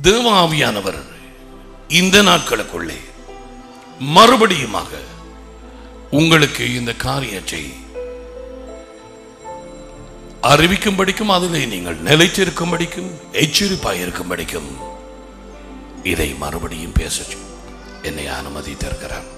தேவாவியானவர் இந்த நாட்களுக்குள்ளே மறுபடியுமாக உங்களுக்கு இந்த காரியத்தை அறிவிக்கும்படிக்கும் அதிலே நீங்கள் நிலைத்திருக்கும்படிக்கும் எச்சரிப்பாயிருக்கும்படிக்கும் இதை மறுபடியும் பேச என்னை அனுமதித்திருக்கிறார்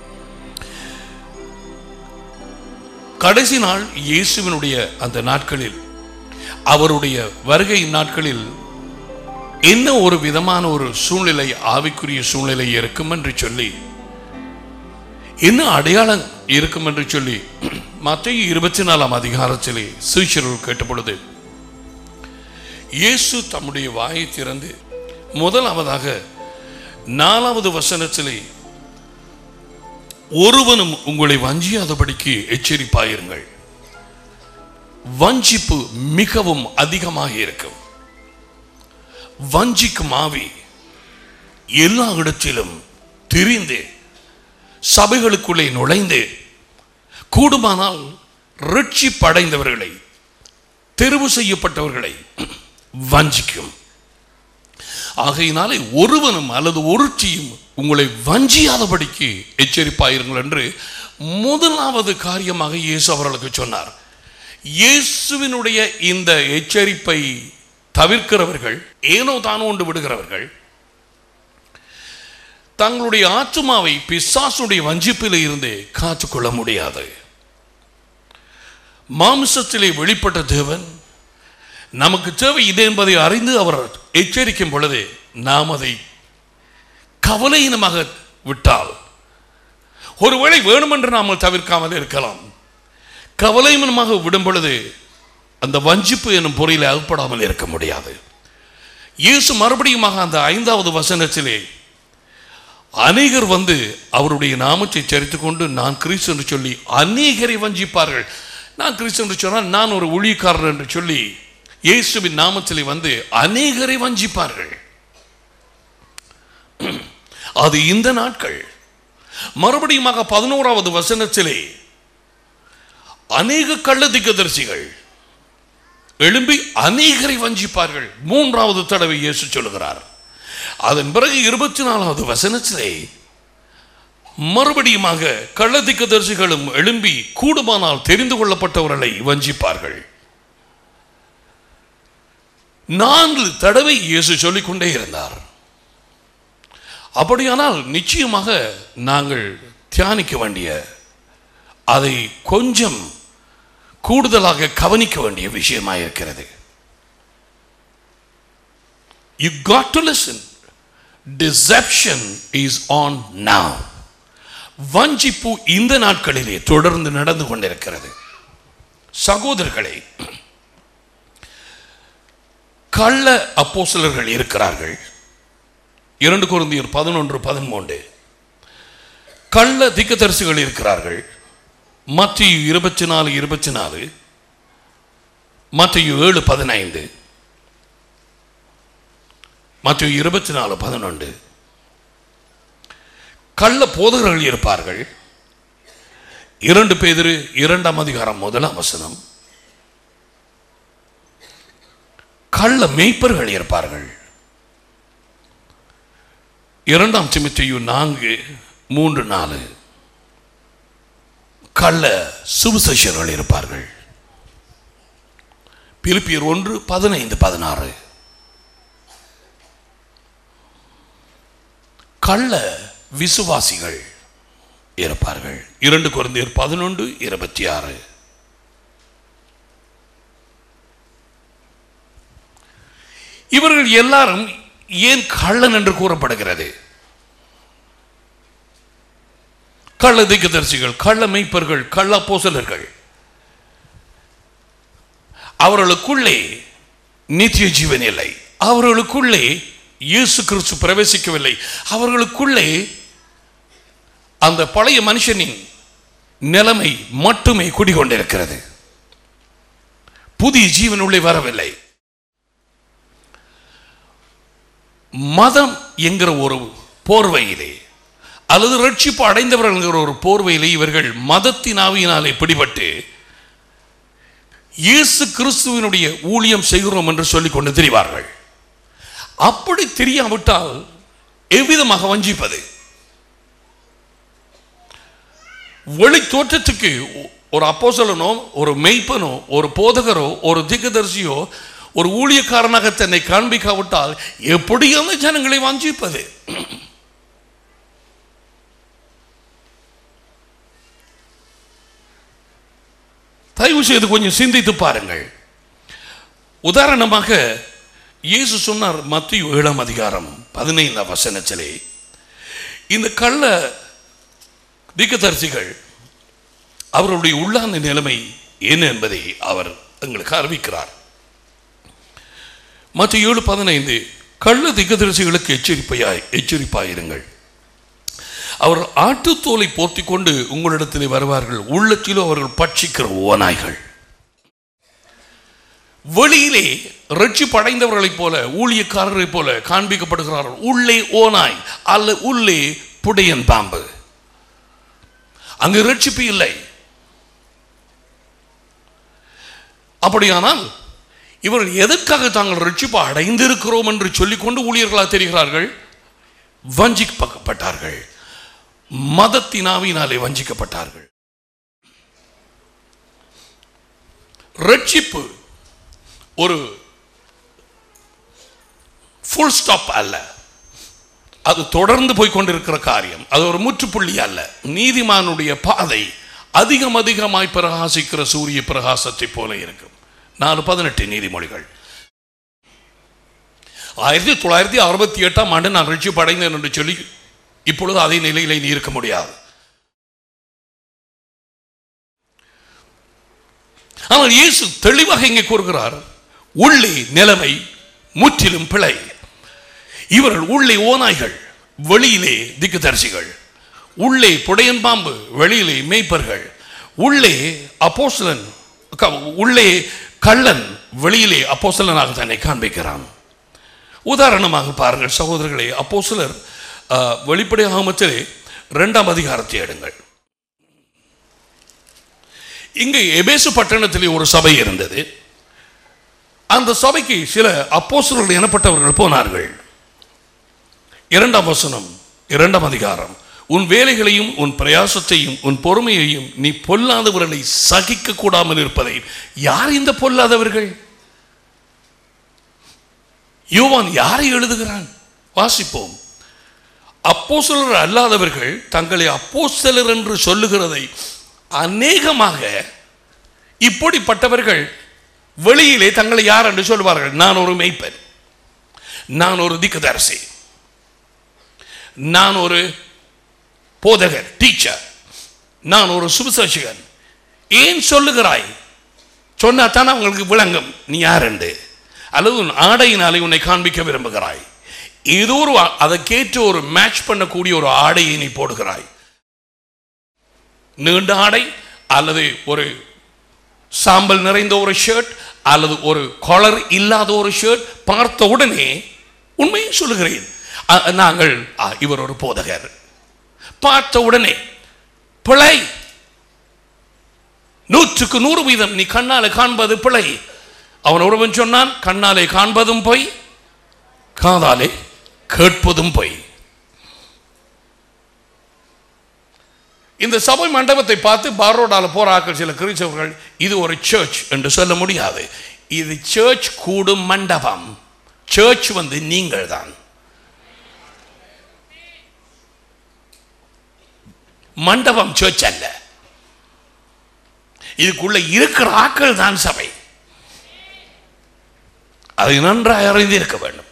கடைசி நாள் இயேசுவினுடைய அந்த நாட்களில் அவருடைய வருகை நாட்களில் என்ன ஒரு விதமான ஒரு சூழ்நிலை ஆவிக்குரிய சூழ்நிலை இருக்கும் என்று சொல்லி என்ன அடையாளம் இருக்கும் என்று சொல்லி மத்திய இருபத்தி நாலாம் அதிகாரத்திலே சீஷர்கள் கேட்ட பொழுது இயேசு தம்முடைய வாயை திறந்து முதலாவதாக நாலாவது வசனத்திலே ஒருவனும் உங்களை வஞ்சியாதபடிக்கு எச்சரிப்பாயிருங்கள் வஞ்சிப்பு மிகவும் அதிகமாக இருக்கும் வஞ்சிக்கும் ஆவி எல்லா இடத்திலும் திரிந்து சபைகளுக்குள்ளே நுழைந்து கூடுமானால் ரட்சிப்படைந்தவர்களை தெரிவு செய்யப்பட்டவர்களை வஞ்சிக்கும் ஆகையினாலே ஒருவனும் அல்லது ஒருத்தியும் உங்களை வஞ்சியாதபடிக்கு எச்சரிப்பாயிருங்கள் என்று முதலாவது காரியமாக இயேசு அவர்களுக்கு சொன்னார் இயேசுவினுடைய இந்த எச்சரிப்பை தவிர்க்கிறவர்கள் ஏனோ தானோ ஒன்று விடுகிறவர்கள் தங்களுடைய ஆத்மாவை பிசாசுடைய வஞ்சிப்பில் இருந்து காத்துக்கொள்ள முடியாது மாம்சத்திலே வெளிப்பட்ட தேவன் நமக்கு தேவை இது என்பதை அறிந்து அவர் எச்சரிக்கும் பொழுது நாம் அதை கவலையினமாக விட்டால் ஒருவேளை வேணுமென்று நாம் தவிர்க்காமல் இருக்கலாம் கவலையினமாக விடும் பொழுது அந்த வஞ்சிப்பு என்னும் பொறியில் அகப்படாமல் இருக்க முடியாது இயேசு மறுபடியுமாக அந்த ஐந்தாவது வசனத்திலே அநேகர் வந்து அவருடைய நாமத்தை சரித்து கொண்டு நான் கிறிஸ்து என்று சொல்லி அநேகரை வஞ்சிப்பார்கள் நான் கிறிஸ்து என்று சொன்னால் நான் ஒரு ஊழியக்காரர் என்று சொல்லி இயேசுவின் நாமத்திலே வந்து அநேகரை வஞ்சிப்பார்கள் அது இந்த நாட்கள் மறுபடியுமாக பதினோராவது வசனத்திலே அநேக கள்ளதிக்கதரிசிகள் எழும்பி அநேகரை வஞ்சிப்பார்கள் மூன்றாவது தடவை இயேசு சொல்லுகிறார் அதன் பிறகு இருபத்தி நாலாவது வசனத்திலே மறுபடியுமாக கள்ளதிக்கதரிசிகளும் எழும்பி கூடுமானால் தெரிந்து கொள்ளப்பட்டவர்களை வஞ்சிப்பார்கள் நான்கு தடவை இயேசு சொல்லிக்கொண்டே இருந்தார் அப்படியானால் நிச்சயமாக நாங்கள் தியானிக்க வேண்டிய அதை கொஞ்சம் கூடுதலாக கவனிக்க வேண்டிய விஷயமாக இருக்கிறது you got to listen deception is on now வஞ்சிப்பு இந்த நாட்களிலே தொடர்ந்து நடந்து கொண்டிருக்கிறது சகோதரர்களே கள்ள அப்போஸ்தலர்கள் இருக்கிறார்கள் இரண்டு குருந்தியர் பதினொன்று பதிமூன்று கள்ள திக்கதரிசிகள் இருக்கிறார்கள் மத்திய இருபத்தி நாலு இருபத்தி நாலு மத்திய ஏழு பதினைந்து மத்திய இருபத்தி நாலு பதினொன்று கள்ள போதகர்கள் இருப்பார்கள் இரண்டு பேதிரு இரண்டாம் அதிகாரம் முதலாம் வசனம் கள்ள மேய்ப்பர்கள் இருப்பார்கள் இரண்டாம் சிமித்தையு நான்கு மூன்று நாலு கள்ள சுவிசேஷர்கள் இருப்பார்கள் பிலிப்பியர் ஒன்று பதினைந்து பதினாறு கள்ள விசுவாசிகள் இருப்பார்கள் இரண்டு குழந்தையர் பதினொன்று இருபத்தி ஆறு இவர்கள் எல்லாரும் ஏன் கள்ளன் என்று கூறப்படுகிறது கள்ள திக்கதரிசிகள் கள்ள மெய்ப்பர்கள் கள்ள போசலர்கள் அவர்களுக்குள்ளே நித்திய ஜீவன் இல்லை அவர்களுக்குள்ளே இயேசு கிறிஸ்து பிரவேசிக்கவில்லை அவர்களுக்குள்ளே அந்த பழைய மனுஷனின் நிலைமை மட்டுமே குடிகொண்டிருக்கிறது புதிய ஜீவன் உள்ளே வரவில்லை மதம் என்கிற ஒரு போர்வையிலே அல்லது ரட்சிப்பு அடைந்தவர்கள் என்கிற ஒரு போர்வையிலே இவர்கள் மதத்தின் ஆவியினாலே பிடிபட்டு இயேசு கிறிஸ்துவினுடைய ஊழியம் செய்கிறோம் என்று சொல்லிக் கொண்டு திரிவார்கள் அப்படி தெரியாவிட்டால் எவ்விதமாக வஞ்சிப்பது வெளி தோற்றத்துக்கு ஒரு அப்போசலனோ ஒரு மெய்ப்பனோ ஒரு போதகரோ ஒரு திகதர்சியோ ஒரு ஊழியக்காரனாக தன்னை காண்பிக்காவிட்டால் எப்படி அந்த ஜனங்களை வஞ்சிப்பது தயவு செய்து கொஞ்சம் சிந்தித்து பாருங்கள் உதாரணமாக இயேசு சொன்னார் மத்திய ஏழாம் அதிகாரம் பதினைந்தாம் வசனத்திலே இந்த கள்ள தீக்கதரிசிகள் அவருடைய உள்ளாந்த நிலைமை என்ன என்பதை அவர் எங்களுக்கு அறிவிக்கிறார் மற்ற ஏழு பதினைந்து கள்ள திகதரிசிகளுக்கு எச்சரிப்பையாய் எச்சரிப்பாயிருங்கள் அவர் ஆட்டுத்தோலை போர்த்தி கொண்டு உங்களிடத்திலே வருவார்கள் உள்ளத்திலோ அவர்கள் பட்சிக்கிற ஓநாய்கள் வெளியிலே ரட்சி படைந்தவர்களைப் போல ஊழியக்காரரைப் போல காண்பிக்கப்படுகிறார்கள் உள்ளே ஓநாய் அல்ல உள்ளே புடையன் பாம்பு அங்கு ரட்சிப்பு இல்லை அப்படியானால் இவர்கள் எதற்காக தாங்கள் ரட்சிப்பு அடைந்திருக்கிறோம் என்று சொல்லிக்கொண்டு ஊழியர்களாக தெரிகிறார்கள் வஞ்சிக்கப்பட்டார்கள் மதத்தினாவினாலே வஞ்சிக்கப்பட்டார்கள் ரட்சிப்பு ஒரு ஃபுல் ஸ்டாப் அல்ல அது தொடர்ந்து போய் கொண்டிருக்கிற காரியம் அது ஒரு முற்றுப்புள்ளி அல்ல நீதிமானுடைய பாதை அதிகம் அதிகமாய் பிரகாசிக்கிற சூரிய பிரகாசத்தை போல இருக்கும் நாலு பதினெட்டு நீதிமொழிகள் ஆயிரத்தி தொள்ளாயிரத்தி அறுபத்தி எட்டாம் ஆண்டு நான் ரட்சிப்பு அடைந்தேன் என்று சொல்லி இப்பொழுது அதே நிலையிலே நீ இருக்க முடியாது ஆனால் இயேசு தெளிவாக இங்கே கூறுகிறார் உள்ளே நிலைமை முற்றிலும் பிழை இவர்கள் உள்ளே ஓநாய்கள் வெளியிலே திக்குதரிசிகள் உள்ளே புடையன் பாம்பு வெளியிலே மேய்ப்பர்கள் உள்ளே அப்போஸ்தலன் க- உள்ளே கள்ளன் வெளியிலே அப்போஸ்தலனாக தன்னை காண்பிக்கிறான் உதாரணமாக பாருங்கள் சகோதரர்களே அப்போஸ்தலர் அஹ், வெளிப்படை ஆகமத்திலே இரண்டாம் அதிகாரத்தை எடுங்கள் இங்கே எபேசு பட்டணத்திலே ஒரு சபை இருந்தது அந்த சபைக்கு சில அப்போஸ்தலர்கள் எனப்பட்டவர்கள் போனார்கள் இரண்டாம் வசனம் இரண்டாம் அதிகாரம் உன் வேலைகளையும் உன் பிரயாசத்தையும் உன் பொறுமையையும் நீ பொல்லாதவர்களை சகிக்க கூடாமல் இருப்பதை யார் இந்த பொல்லாதவர்கள் யோவான் யாரை எழுதுகிறான் வாசிப்போம் அப்போஸ்தலர் அல்லாதவர்கள் தங்களை அப்போஸ்தலர் என்று சொல்லுகிறதை அநேகமாக இப்படிப்பட்டவர்கள் வெளியிலே தங்களை யார் என்று சொல்வார்கள் நான் ஒரு மெய்ப்பன் நான் ஒரு திக்கதரசி நான் ஒரு போதகர் டீச்சர் நான் ஒரு சுவிசேஷகன் ஏன் சொல்லுகிறாய் சொன்னா தான் அவங்களுக்கு விளங்கும் நீ யார் என்று அல்லது உன் ஆடையினாலே உன்னை காண்பிக்க விரும்புகிறாய் ஏதோ ஒரு ஆ- அதை கேட்டு ஒரு மேட்ச் பண்ணக்கூடிய ஒரு ஆடையை நீ போடுகிறாய் நீண்ட ஆடை அல்லது ஒரு சாம்பல் நிறைந்த ஒரு ஷர்ட் அல்லது ஒரு காலர் இல்லாத ஒரு ஷர்ட் பார்த்த உடனே உண்மையை சொல்லுகிறேன் அ- நாங்கள் ஆ, இவர் ஒரு போதகர் பார்த்த உடனே பிழை நூற்றுக்கு நூறு வீதம் நீ கண்ணாலே காண்பது பிழை அவன் ஒருவன் சொன்னான் கண்ணாலே காண்பதும் பொய் காதாலே கேட்பதும் பொய் இந்த சபை மண்டபத்தை பார்த்து பாரோடால போறாக்கள் சில கிறிஸ்தவர்கள் இது ஒரு சர்ச் என்று சொல்ல முடியாது இது சர்ச் கூடும் மண்டபம் சர்ச் வந்து நீங்கள் தான் மண்டபம் சர்ச் அல்ல இதுக்குள்ள இருக்கிற ஆக்கள் தான் சபை அதை நன்றாக அறிந்திருக்க வேண்டும்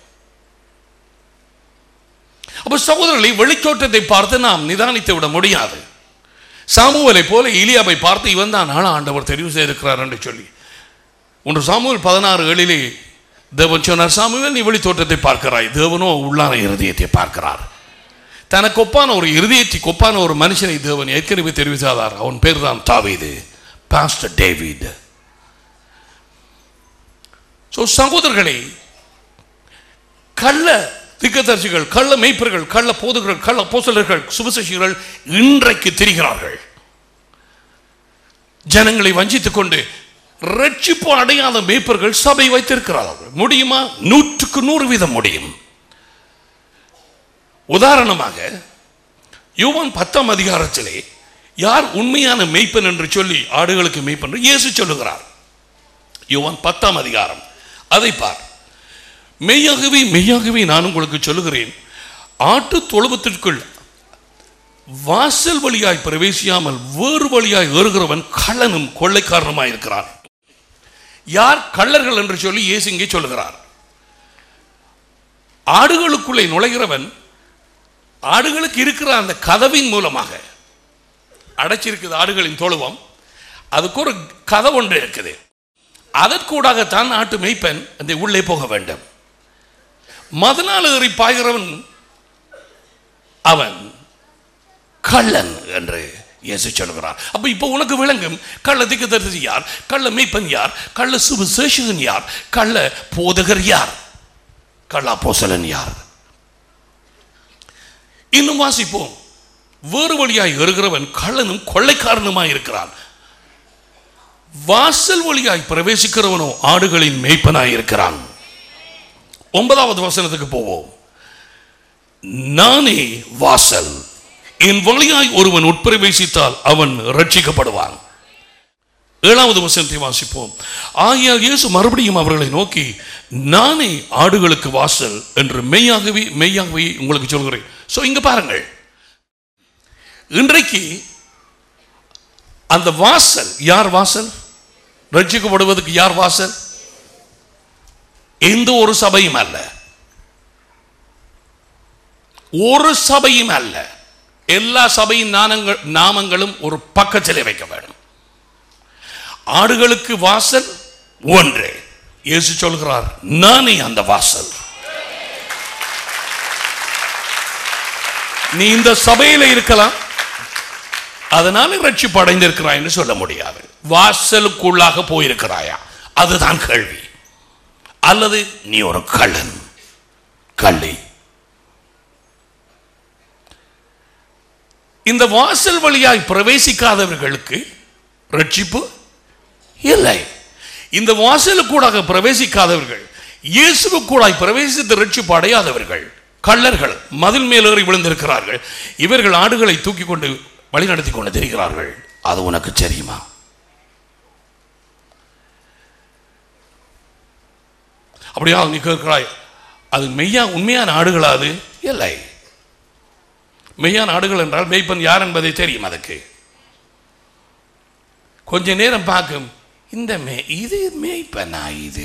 அப்ப சகோதரர்களை வெளித்தோற்றத்தை பார்த்து நாம் நிதானித்து விட முடியாது சாமுவலை போல இலியாவை பார்த்து இவன் தான் ஆனா ஆண்டவர் தெரிவு செய்திருக்கிறார் என்று சொல்லி ஒன்று சாமுவேல் பதினாறு ஏழிலே தேவன் சொன்னார் சாமுவேல் நீ வெளித்தோற்றத்தை பார்க்கிறாய் தேவனோ உள்ளான இருதயத்தை பார்க்கிறார் தனக்கு ஒப்பான ஒரு இருதயத்தை கொப்பான ஒரு மனுஷனை தேவன் ஏற்கனவே தெரிவித்தார் அவன் பேர் தான் தாவீது பாஸ்டர் டேவிட் ஸோ சகோதரர்களே கள்ள திக்கதரிசிகள் கள்ள மெய்ப்பர்கள் கள்ள போதுகள் கள்ள போசலர்கள் சுபசசிகள் இன்றைக்கு திரிகிறார்கள் ஜனங்களை வஞ்சித்துக் கொண்டு ரட்சிப்பு அடையாத மேய்ப்பர்கள் சபை வைத்திருக்கிறார்கள் முடியுமா நூற்றுக்கு நூறு வீதம் முடியும் உதாரணமாக யோவான் பத்தாம் அதிகாரத்திலே யார் உண்மையான மெய்ப்பன் என்று சொல்லி ஆடுகளுக்கு மெய்ப்பன் என்று இயேசு சொல்லுகிறார் யோவான் பத்தாம் அதிகாரம் அதை பார் மெய்யாகவே மெய்யாகவே நான் உங்களுக்கு சொல்லுகிறேன் ஆட்டு தொழுவத்திற்குள் வாசல் வழியாய் பிரவேசியாமல் வேறு வழியாய் ஏறுகிறவன் கள்ளனும் கொள்ளைக்காரனுமாய் இருக்கிறான் யார் கள்ளர்கள் என்று சொல்லி இயேசு இங்கே சொல்லுகிறார் ஆடுகளுக்குள்ளே நுழைகிறவன் ஆடுகளுக்கு இருக்கிற அந்த கதவின் மூலமாக அடைச்சிருக்குது ஆடுகளின் தொழுவம் அதுக்கு ஒரு கதவு ஒன்று இருக்குது அதற்கூடாகத்தான் நாட்டு மெய்ப்பன் அந்த உள்ளே போக வேண்டும் மதனால் ஏறி பாய்கிறவன் அவன் கள்ளன் என்று இயேசு சொல்கிறார் அப்ப இப்போ உனக்கு விளங்கும் கள்ள திக்கதரிசி யார் கள்ள மெய்ப்பன் யார் கள்ள சுவிசேஷகன் யார் கள்ள போதகர் யார் கள்ள அப்போஸ்தலன் யார் இன்னும் வாசிப்போம் வேறு வழியாய் வருகிறவன் கள்ளனும் கொள்ளைக்காரனுமாய் இருக்கிறான் வாசல் வழியாய் பிரவேசிக்கிறவனோ ஆடுகளின் மேய்ப்பனாய் இருக்கிறான் ஒன்பதாவது வசனத்துக்கு போவோம் நானே வாசல் என் வழியாய் ஒருவன் உட்பிரவேசித்தால் அவன் ரட்சிக்கப்படுவான் ஏழாவது வசனத்தை வாசிப்போம் ஆகியால் இயேசு மறுபடியும் அவர்களை நோக்கி நானே ஆடுகளுக்கு வாசல் என்று மெய்யாகவே மெய்யாகவே உங்களுக்கு சொல்கிறேன் சோ இங்க பாருங்கள் இன்றைக்கு அந்த வாசல் யார் வாசல் ரட்சிக்கப்படுவதற்கு யார் வாசல் எந்த ஒரு சபையும் அல்ல ஒரு சபையும் அல்ல எல்லா சபையின் நாமங்கள் நாமங்களும் ஒரு பக்கத்திலே வைக்க வேண்டும் ஆடுகளுக்கு வாசல் ஒன்று இயேசு சொல்கிறார் நானே அந்த வாசல் நீ இந்த சபையில இருக்கலாம் அதனால ரட்சிப்பு அடைந்திருக்கிறாய் என்று சொல்ல முடியாது வாசலுக்குள்ளாக போயிருக்கிறாயா அதுதான் கேள்வி அல்லது நீ ஒரு கள்ளன் கள்ளி இந்த வாசல் வழியாய் பிரவேசிக்காதவர்களுக்கு ரட்சிப்பு இல்லை இந்த வாசலுக்கூடாக பிரவேசிக்காதவர்கள் இயேசுவுக்கூடாய் பிரவேசித்து ரட்சிப்பு அடையாதவர்கள் கள்ளர்கள் மதில் மேலேறி விழுந்திருக்கிறார்கள் இவர்கள் ஆடுகளை தூக்கி கொண்டு வழி நடத்தி கொண்டு திரிகிறார்கள் அது உனக்கு தெரியுமா அப்படியா நீ கேட்கிறாய் அது மெய்யா உண்மையான ஆடுகளா அது இல்லை மெய்யான ஆடுகள் என்றால் மெய்ப்பன் யார் என்பதை தெரியும் அதுக்கு கொஞ்ச நேரம் பார்க்கும் இந்த மே இது மேய்ப்பனா இது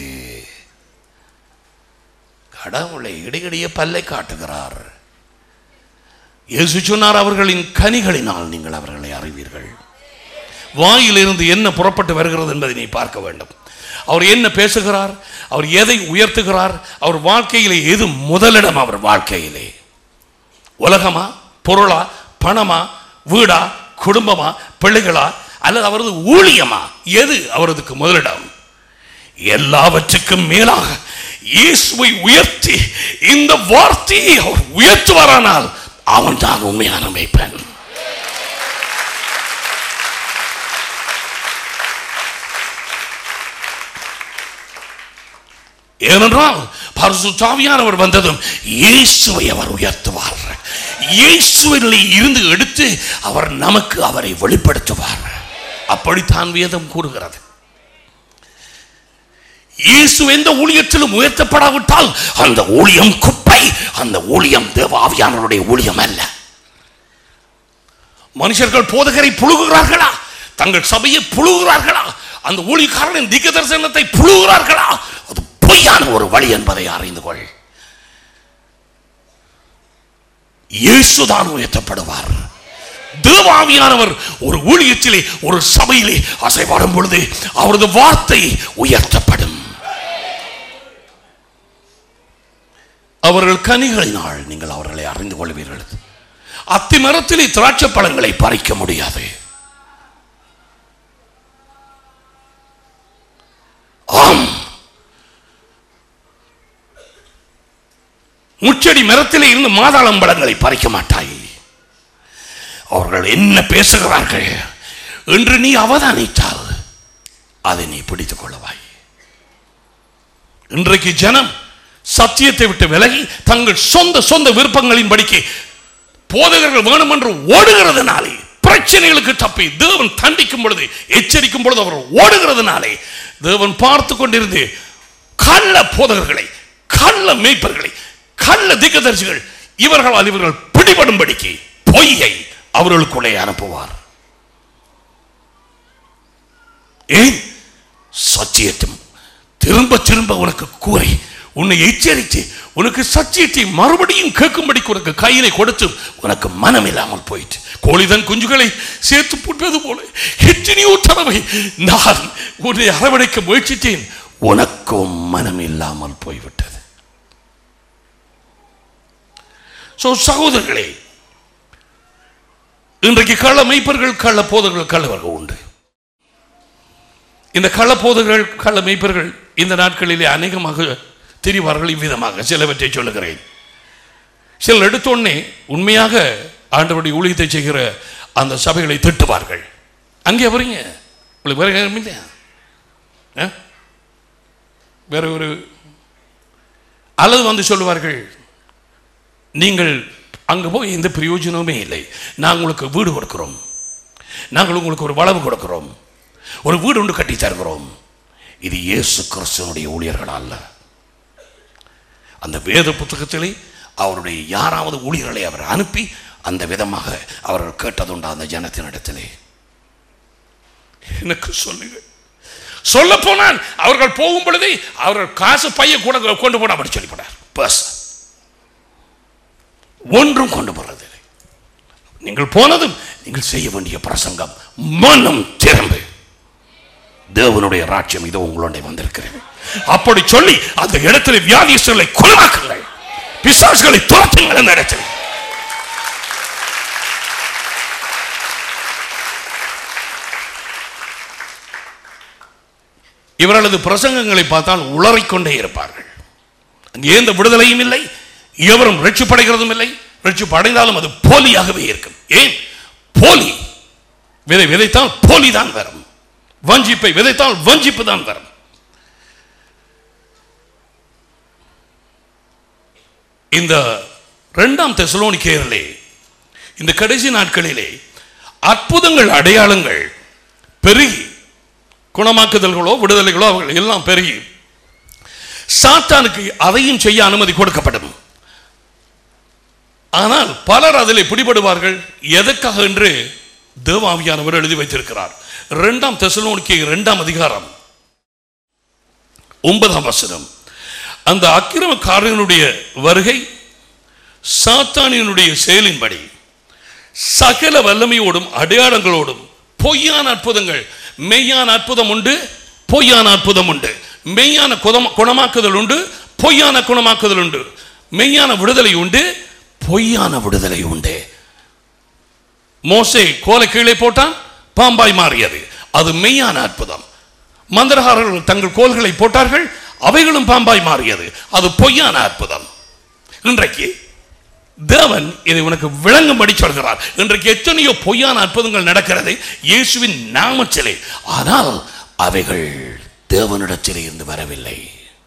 கடவுளை இடையிடையே பல்லை காட்டுகிறார் இயேசு சொன்னார் அவர்களின் கனிகளினால் நீங்கள் அவர்களை அறிவீர்கள் வாயிலிருந்து என்ன புறப்பட்டு வருகிறது என்பதை நீ பார்க்க வேண்டும் அவர் என்ன பேசுகிறார் அவர் எதை உயர்த்துகிறார் அவர் வாழ்க்கையிலே எது முதலிடம் அவர் வாழ்க்கையிலே உலகமா பொருளா பணமா வீடா குடும்பமா பிள்ளைகளா அல்லது அவரது ஊழியமா எது அவரதுக்கு முதலிடம் எல்லாவற்றுக்கும் மேலாக இயேசுவை உயர்த்தி இந்த வார்த்தையை அவர் உயர்த்துவாரானால் அவன் தான் உண்மையான மெய்ப்பன் ஏனென்றால் பரிசுத்தாவியானவர் வந்ததும் இயேசுவை அவர் உயர்த்துவார் இயேசுவிலே இருந்து எடுத்து அவர் நமக்கு அவரை வெளிப்படுத்துவார் அப்படித்தான் வேதம் கூறுகிறது இயேசு எந்த ஊழியத்திலும் உயர்த்தப்படாவிட்டால் அந்த ஊழியம் குப்பை அந்த ஊழியம் தேவ ஆவியானவருடைய ஊழியம் அல்ல மனுஷர்கள் போதகரை புழுகுகிறார்களா தங்கள் சபையை புழுகுகிறார்களா அந்த ஊழியக்காரனின் திக்க தரிசனத்தை புழுகுகிறார்களா அது பொய்யான ஒரு வழி என்பதை அறிந்து கொள் இயேசுதான் உயர்த்தப்படுவார் தேவாவியானவர் ஒரு ஊழியத்திலே ஒரு சபையிலே அசைவாடும் பொழுது அவரது வார்த்தை உயர்த்தப்படும் அவர்கள் கனிகளினால் நீங்கள் அவர்களை அறிந்து கொள்வீர்கள் அத்தி மரத்திலே திராட்சை பழங்களை பறிக்க முடியாது ஆம் முச்சடி மரத்திலே இருந்து மாதாளம் பழங்களை பறிக்க மாட்டாய் அவர்கள் என்ன பேசுகிறார்கள் என்று நீ அவதானித்தால் அதை நீ பிடித்துக் கொள்ளவாய் இன்றைக்கு ஜனம் சத்தியத்தை விட்டு விலகி தங்கள் சொந்த சொந்த விருப்பங்களின் படிக்கு போதகர்கள் வேணும் என்று ஓடுகிறதுனாலே பிரச்சனைகளுக்கு தப்பி தேவன் தண்டிக்கும் பொழுது எச்சரிக்கும் பொழுது அவர் ஓடுகிறதுனாலே தேவன் பார்த்து கொண்டிருந்து கள்ள போதகர்களை கள்ள மேய்ப்பர்களை கள்ள திக்கதரிசிகள் இவர்களால் இவர்கள் பிடிபடும்படிக்கு பொய்யை அவர்களுக்குள்ளே அனுப்புவார் ஏன் சத்தியத்தும் திரும்ப திரும்ப உனக்கு கூறி உன்னை எச்சரித்து உனக்கு சத்தியத்தை மறுபடியும் கேட்கும்படிக்கு உனக்கு கையிலே கொடுத்து உனக்கு மனம் இல்லாமல் போயிட்டு கோழிதன் குஞ்சுகளை சேர்த்து புட்பது போல எத்தனையோ தடவை நான் உன்னை அரவணைக்க முயற்சித்தேன் உனக்கும் மனம் இல்லாமல் போய்விட்டது சோ சகோதரர்களே இன்றைக்கு கள்ள மெய்ப்பர்கள் கள்ள போதர்கள் கள்ளவர்கள் உண்டு இந்த கள்ள போதர்கள் கள்ள மெய்ப்பர்கள் இந்த நாட்களிலே அநேகமாக தெரிவார்கள் இவ்விதமாக சிலவற்றை சொல்லுகிறேன் சிலர் எடுத்தோடனே உண்மையாக ஆண்டவருடைய ஊழியத்தை செய்கிற அந்த சபைகளை திட்டுவார்கள் அங்கே வரீங்க உங்களுக்கு வேற நேரம் இல்லையா ஆ? வேற ஒரு அல்லது வந்து சொல்லுவார்கள் நீங்கள் அங்கே போய் எந்த பிரயோஜனமுமே இல்லை நாங்கள் உங்களுக்கு வீடு கொடுக்கிறோம் நாங்கள் உங்களுக்கு ஒரு வளவு கொடுக்கிறோம் ஒரு வீடு ஒன்று கட்டி தருகிறோம் இது இயேசு கிறிஸ்துவனுடைய ஊழியர்கள் அல்ல அந்த வேத புத்தகத்திலே அவருடைய யாராவது ஊழியர்களை அவர் அனுப்பி அந்த விதமாக அவர்கள் கேட்டதுண்டா அந்த ஜனத்தினிடத்திலே எனக்கு சொல்லுங்கள் சொல்ல போனால் அவர்கள் போகும் பொழுதே அவர்கள் காசு பைய கூட கொண்டு போன அப்படி சொல்லிவிடார் பஸ் ஒன்றும் கொண்டு போறதில்லை நீங்கள் போனதும் நீங்கள் செய்ய வேண்டிய பிரசங்கம் மனம் திரும்பு தேவனுடைய ராஜ்யம் இதோ உங்களுடைய வந்திருக்கிறது அப்படி சொல்லி அந்த இடத்துல வியாதியஸ்தர்களை குணமாக்குங்கள் பிசாசுகளை துரத்துங்கள் அந்த இடத்தில் இவர்களது பிரசங்கங்களை பார்த்தால் உளறிக்கொண்டே இருப்பார்கள் அங்கே எந்த விடுதலையும் இல்லை எவரும் ரட்சிப்படைகிறதும் இல்லை ரட்சிப்படைந்தாலும் அது போலியாகவே இருக்கும் ஏன் போலி விதை விதைத்தால் போலி தான் வரும் வஞ்சிப்பை விதைத்தால் வஞ்சிப்பு தான் வரும் இந்த இரண்டாம் தெசலோனிக்கேயரிலே இந்த கடைசி நாட்களிலே அற்புதங்கள் அடையாளங்கள் பெருகி குணமாக்குதல்களோ விடுதலைகளோ அவர்கள் எல்லாம் பெருகி சாத்தானுக்கு அதையும் செய்ய அனுமதி கொடுக்கப்படும் ஆனால் பலர் அதில் பிடிபடுவார்கள் எதற்காக என்று தேவாவியானவர் எழுதி வைத்திருக்கிறார் இரண்டாம் தெசலோனிக்கு இரண்டாம் அதிகாரம் ஒன்பதாம் வசனம் அந்த அக்கிரமக்காரனுடைய வருகை சாத்தானினுடைய செயலின்படி சகல வல்லமையோடும் அடையாளங்களோடும் பொய்யான அற்புதங்கள் மெய்யான அற்புதம் உண்டு பொய்யான அற்புதம் உண்டு மெய்யான குதம- குணமாக்குதல் உண்டு பொய்யான குணமாக்குதல் உண்டு மெய்யான விடுதலை உண்டு பொய்யான விடுதலை உண்டு மோசே கோலை கீழே போட்டான் பாம்பாய் மாறியது அது மெய்யான அற்புதம் மந்திரகாரர்கள் தங்கள் கோல்களை போட்டார்கள் அவைகளும் பாம்பாய் மாறியது அது பொய்யான அற்புதம் இன்றைக்கு தேவன் இதை உனக்கு விளங்கும்படி சொல்கிறார் இன்றைக்கு எத்தனையோ பொய்யான அற்புதங்கள் நடக்கிறது இயேசுவின் நாமத்திலே ஆனால் அவைகள் தேவனிடத்திலே இருந்து வரவில்லை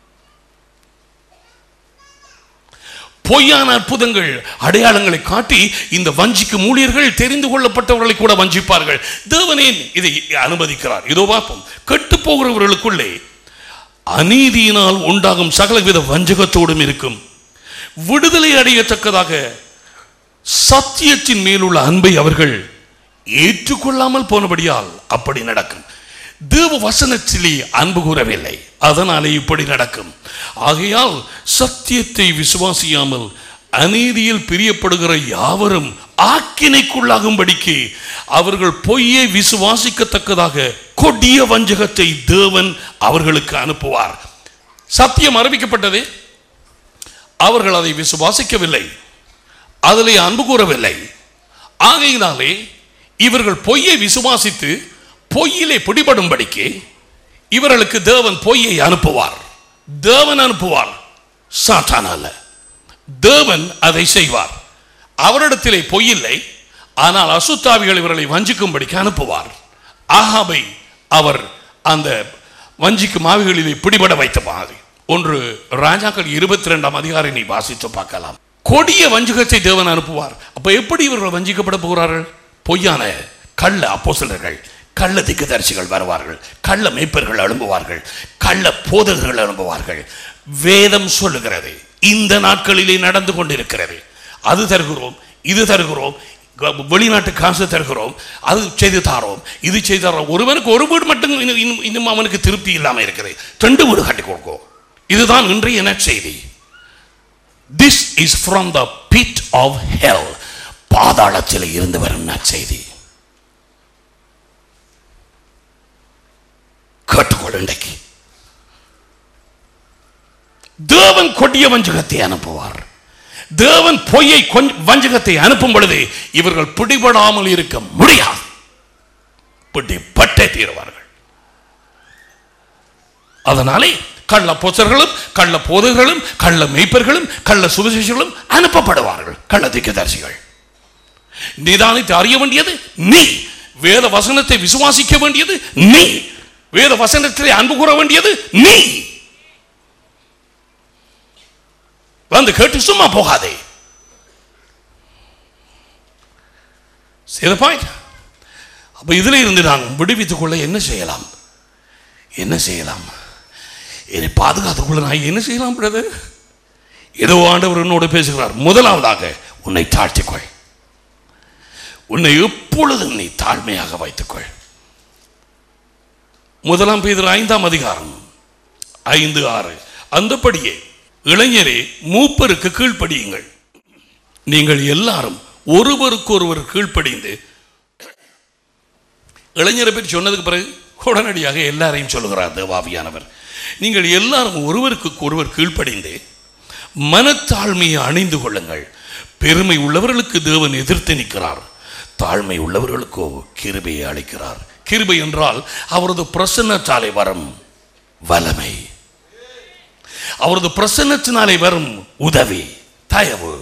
பொய்யான அற்புதங்கள் அடையாளங்களை காட்டி இந்த வஞ்சிக்கும் ஊழியர்கள் தெரிந்து கொள்ளப்பட்டவர்களை கூட வஞ்சிப்பார்கள் தேவனேன் இதை அனுமதிக்கிறார் இதோ பார்ப்போம் கெட்டு போகிறவர்களுக்குள்ளே அநீதியினால் உண்டாகும் சகலவித வஞ்சகத்தோடும் இருக்கும் விடுதலை அடையத்தக்கதாக சத்தியத்தின் மேலுள்ள அன்பை அவர்கள் ஏற்றுக்கொள்ளாமல் போனபடியால் அப்படி நடக்கும் தேவ வசனத்திலே அன்பு கூறவில்லை அதனாலே இப்படி நடக்கும் ஆகையால் சத்தியத்தை விசுவாசியாமல் அநீதியில் பிரியப்படுகிற யாவரும் ஆக்கினைக்குள்ளாகும்படிக்கு அவர்கள் பொய்யை விசுவாசிக்கத்தக்கதாக கொடிய வஞ்சகத்தை தேவன் அவர்களுக்கு அனுப்புவார் சத்தியம் அறிவிக்கப்பட்டது அவர்கள் அதை விசுவாசிக்கவில்லை அதிலே அன்பு கூறவில்லை ஆகையினாலே இவர்கள் பொய்யை விசுவாசித்து பொய்யிலே பிடிபடும்படிக்கு இவர்களுக்கு தேவன் பொய்யை அனுப்புவார் தேவன் அனுப்புவார் சாத்தான் அல்ல தேவன் அதை செய்வார் அவரிடத்திலே பொய்யில்லை ஆனால் அசுத்தாவிகள் இவர்களை வஞ்சிக்கும்படிக்கு அனுப்புவார் ஆகாபை அவர் அந்த வஞ்சிக்கும் ஆவிகளிலே பிடிபட வைத்த மாதிரி ஒன்று ராஜாக்கள் இருபத்தி ரெண்டாம் அதிகாரம் நீ வாசித்து பார்க்கலாம் கொடிய வஞ்சகத்தை தேவன் அனுப்புவார் அப்ப எப்படி இவர்கள் வஞ்சிக்கப்பட போகிறார்கள் பொய்யான கள்ள அப்போஸ்தலர்கள் கள்ள திக்குதரிசிகள் வருவார்கள் கள்ள மேய்ப்பர்கள் எழும்புவார்கள் கள்ள போதகர்கள் எழும்புவார்கள் வேதம் சொல்லுகிறது இந்த நாட்களிலே நடந்து கொண்டிருக்கிறது அது தருகிறோம் இது தருகிறோம் க- வெளிநாட்டு காசு தருகிறோம் அது செய்து தாரோம் இது செய்து தாரோம் ஒருவனுக்கு ஒரு வீடு மட்டும் இன்னும் இன்னும் இன்னும் அவனுக்கு திருப்தி இல்லாமல் இருக்குது ரெண்டு வீடு கட்டி கொடுக்கும் இதுதான் இன்றைய நற்செய்தி this is from the pit of hell பாதாளத்தில் இருந்து வரும் நற்செய்தி கேட்டுக்கொள் இன்றைக்கு தேவன் கொடிய வஞ்சகத்தை அனுப்புவார் தேவன் பொய்யை கொஞ்ச வஞ்சகத்தை அனுப்பும் பொழுது இவர்கள் பிடிபடாமல் இருக்க முடியாது பிடிபட்டே தீருவார்கள் அதனாலே கள்ள போச்சர்களும் கள்ள போதகர்களும் கள்ள மெய்ப்பர்களும் கள்ள சுவிசேஷர்களும் அனுப்பப்படுவார்கள் கள்ள திக்கதரிசிகள் நிதானித்து அறிய வேண்டியது நீ வேத வசனத்தை விசுவாசிக்க வேண்டியது நீ வேத வசனத்திலே அன்பு கூற வேண்டியது நீ வந்து கேட்டு சும்மா போகாதே See the point? அப்ப இதுல இருந்து நாம் விடுவித்துக் கொள்ள என்ன செய்யலாம் என்ன செய்யலாம் என்னை பாதுகாத்துக் கொள்ள நான் என்ன செய்யலாம் பிரதர் ஏதோ ஆண்டவர் என்னோடு பேசுகிறார் முதலாவதாக உன்னை தாழ்த்திக்கொள் உன்னை எப்பொழுதும் நீ தாழ்மையாக வைத்துக்கொள் முதலாம் பேதர் ஐந்தாம் அதிகாரம் ஐந்து ஆறு அந்தபடியே இளைஞரே மூப்பருக்கு கீழ்ப்படியுங்கள் நீங்கள் எல்லாரும் ஒருவருக்கொருவர் கீழ்ப்படிந்து இளைஞரை பற்றி சொன்னதுக்கு பிறகு உடனடியாக எல்லாரையும் சொல்லுகிறார் தேவாவியானவர் நீங்கள் எல்லாரும் ஒருவருக்கு ஒருவர் கீழ்ப்படிந்து மனத்தாழ்மையை அணிந்து கொள்ளுங்கள் பெருமை உள்ளவர்களுக்கு தேவன் எதிர்த்து நிற்கிறார் தாழ்மை உள்ளவர்களுக்கோ கிருபையை அளிக்கிறார் கிருபை என்றால் அவரது பிரசன்னத்தாலே வரும் வல்லமை அவரது பிரசன்னத்தினாலே வரும் உதவி தயவு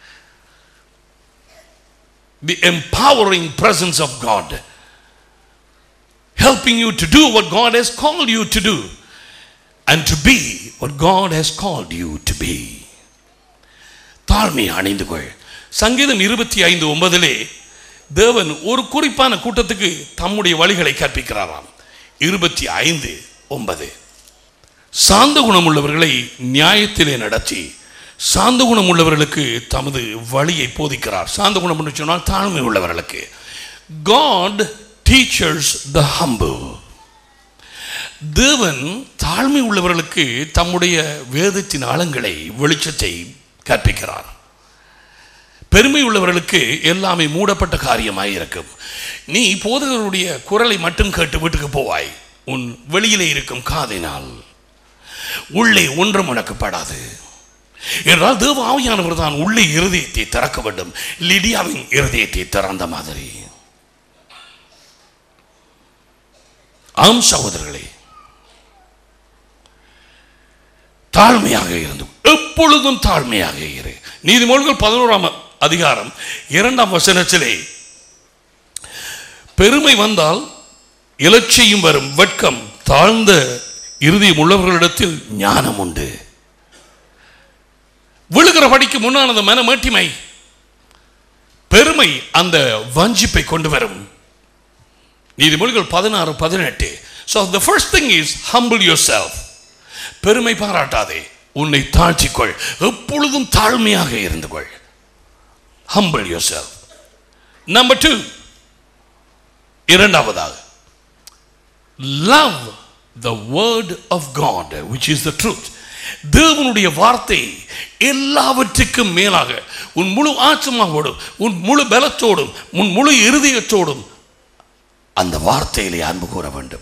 தி empowering presence of God helping you to do what God has called you to do and to be what God has called you to be தாழ்மை அணிந்து கொள் சங்கீதம் இருபத்தி ஐந்து ஒன்பதிலே தேவன் ஒரு குறிப்பான கூட்டத்துக்கு தம்முடைய வழிகளை கற்பிக்கிறாராம் இருபத்தி ஐந்து ஒன்பது சாந்த குணம் உள்ளவர்களை நியாயத்திலே நடத்தி சாந்த குணம் உள்ளவர்களுக்கு தமது வழியை போதிக்கிறார் சாந்த குணம் என்று சொன்னால் தாழ்மை உள்ளவர்களுக்கு காட் டீச்சர்ஸ் த humble தேவன் தாழ்மை உள்ளவர்களுக்கு தம்முடைய வேதத்தின் ஆழங்களை வெளிச்சத்தை கற்பிக்கிறார் பெருமை உள்ளவர்களுக்கு எல்லாமே மூடப்பட்ட காரியமாய் இருக்கும் நீ போதகருடைய குரலை மட்டும் கேட்டு வீட்டுக்கு போவாய் உன் வெளியிலே இருக்கும் காதினால் உள்ளே ஒன்றும் உனக்கு படாது என்றால் தேவ ஆவியானவர் தான் உள்ளே இருதயத்தை திறக்க வேண்டும் லிடியாவின் இருதயத்தை திறந்த மாதிரி ஆம் சகோதரர்களே தாழ்மையாக இருந்து எப்பொழுதும் தாழ்மையாக இரு நீதிமொழிகள் பதினோராம் அதிகாரம் இரண்டாம் வசனத்திலே பெருமை வந்தால் இலட்சியும் வரும் வெட்கம் தாழ்ந்த இறுதியும் உள்ளவர்களிடத்தில் ஞானம் உண்டு விழுகிற படிக்கு முன்னானது மனமேட்டிமை பெருமை அந்த வஞ்சிப்பை கொண்டு வரும் நீதிமொழிகள் பதினாறு பதினெட்டு so the first thing is humble yourself பெருமை பாராட்டாதே உன்னை தாழ்த்திக்கொள் எப்பொழுதும் தாழ்மையாக இருந்து கொள் humble yourself number two இரண்டாவதாக love the word of God which is the truth தேவனுடைய வார்த்தை எல்லாவற்றுக்கும் மேலாக உன் முழு ஆச்சமாவோடும் உன் முழு பலத்தோடும் உன் முழு இருதயத்தோடும் அந்த வார்த்தையிலே அன்பு கூற வேண்டும்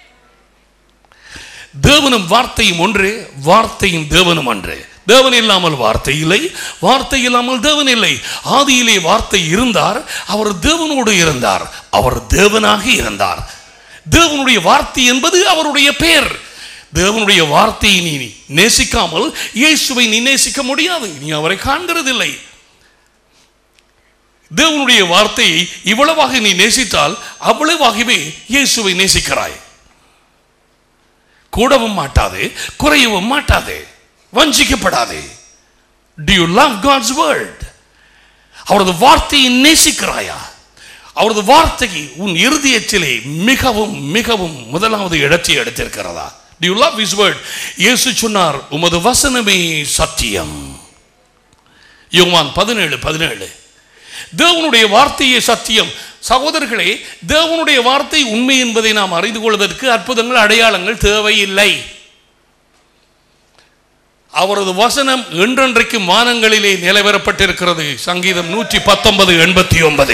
தேவனும் வார்த்தையும் ஒன்று வார்த்தையும் தேவனும் ஒன்று தேவன் இல்லாமல் வார்த்தை இல்லை வார்த்தை இல்லாமல் தேவன் இல்லை ஆதியிலே வார்த்தை இருந்தார் அவர் தேவனோடு இருந்தார் அவர் தேவனாக இருந்தார் தேவனுடைய வார்த்தை என்பது அவருடைய பெயர் தேவனுடைய வார்த்தையை நீ நேசிக்காமல் இயேசுவை நீ நேசிக்க முடியாது நீ அவரை காண்கிறதில்லை தேவனுடைய வார்த்தையை இவ்வளவாக நீ நேசித்தால் அவ்வளவாகவே இயேசுவை நேசிக்கிறாய் கூடவும் மாட்டாது குறையவும் மாட்டாது வஞ்சிக்கப்படாது do you love God's world அவரது வார்த்தையை நேசிக்கிறாயா அவரது வார்த்தையை உன் இருதயத்திலே மிகவும் மிகவும் முதலாவது இடத்தை எடுத்திருக்கிறதா do you love his word Yesu சொன்னார் உமது வசனமே சத்தியம் யோவான் பதினேழு பதினேழு தேவனுடைய வார்த்தையே சத்தியம் சகோதரர்களே தேவனுடைய வார்த்தை உண்மை என்பதை நாம் அறிந்து கொள்வதற்கு அற்புதங்கள் அடையாளங்கள் தேவையில்லை அவரது வசனம் என்றென்றைக்கு மானங்களிலே நிலவரப்பட்டிருக்கிறது சங்கீதம் நூற்றி பத்தொன்பது எண்பத்தி ஒன்பது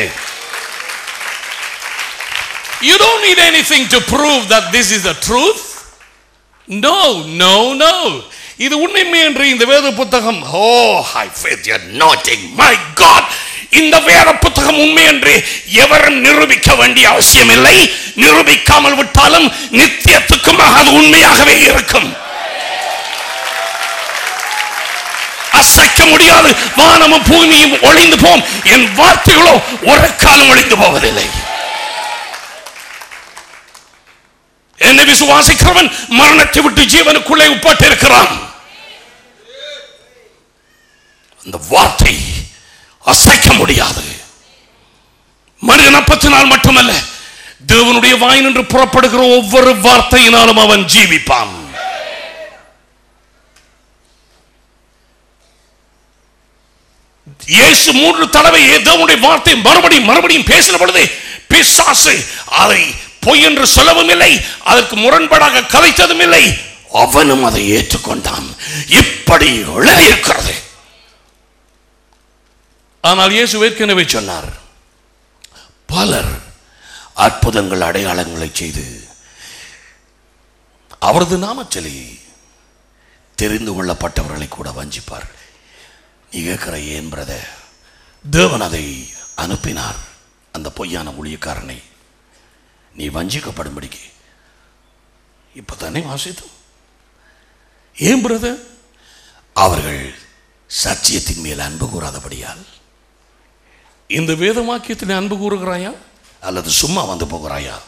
You don't need anything to prove that this is the truth. No, no, no. இது உண்மை என்று இந்த வேத புத்தகம் oh I faith you nothing my God இந்த வேத புத்தகம் உண்மை என்று எவரும் நிரூபிக்க வேண்டிய அவசியம் இல்லை நிரூபிக்காமல் விட்டாலும் நித்தியத்துக்குமாக அது உண்மையாகவே இருக்கும் அசைக்க முடியாது வானமும் பூமியும் ஒளிந்து போம் என் வார்த்தைகளோ ஒரு காலம் ஒளிந்து போவதில்லை என்னை விசுவாசிக்கிறவன் மரணத்தை விட்டு ஜீவனுக்குள்ளே உட்பட்டிருக்கிறான் அந்த வார்த்தை அசைக்க முடியாது மனிதன் அப்பத்தினால் மட்டுமல்ல தேவனுடைய வாய் நின்று புறப்படுகிற ஒவ்வொரு வார்த்தையினாலும் அவன் ஜீவிப்பான் இயேசு மூன்று தடவை தேவனுடைய வார்த்தை மறுபடியும் மறுபடியும் பேசின பொழுது பிசாசு அதை பொய் என்று சொல்லவும் இல்லை அதற்கு முரண்பாடாக கதைத்ததும் இல்லை அவனும் அதை ஏற்றுக்கொண்டான் இப்படி இருக்கிறது ஆனால் இயேசு ஏற்கனவே சொன்னார் பலர் அற்புதங்கள் அடையாளங்களை செய்து அவரது நாமச்சலி தெரிந்து கொள்ளப்பட்டவர்களை கூட வஞ்சிப்பார் நீ கேட்கிற ஏன் பிரதர் தேவன் அதை அனுப்பினார் அந்த பொய்யான ஊழியக்காரனை நீ வஞ்சிக்கப்படும்படிக்கு இப்போ தானே வாசித்தோம் ஏன் பிரதர் அவர்கள் சத்தியத்தின் மேல் அன்பு கூறாதபடியால் இந்த வேத வாக்கியத்தில் அன்பு கூறுகிறாயா அல்லது சும்மா வந்து போகிறாயா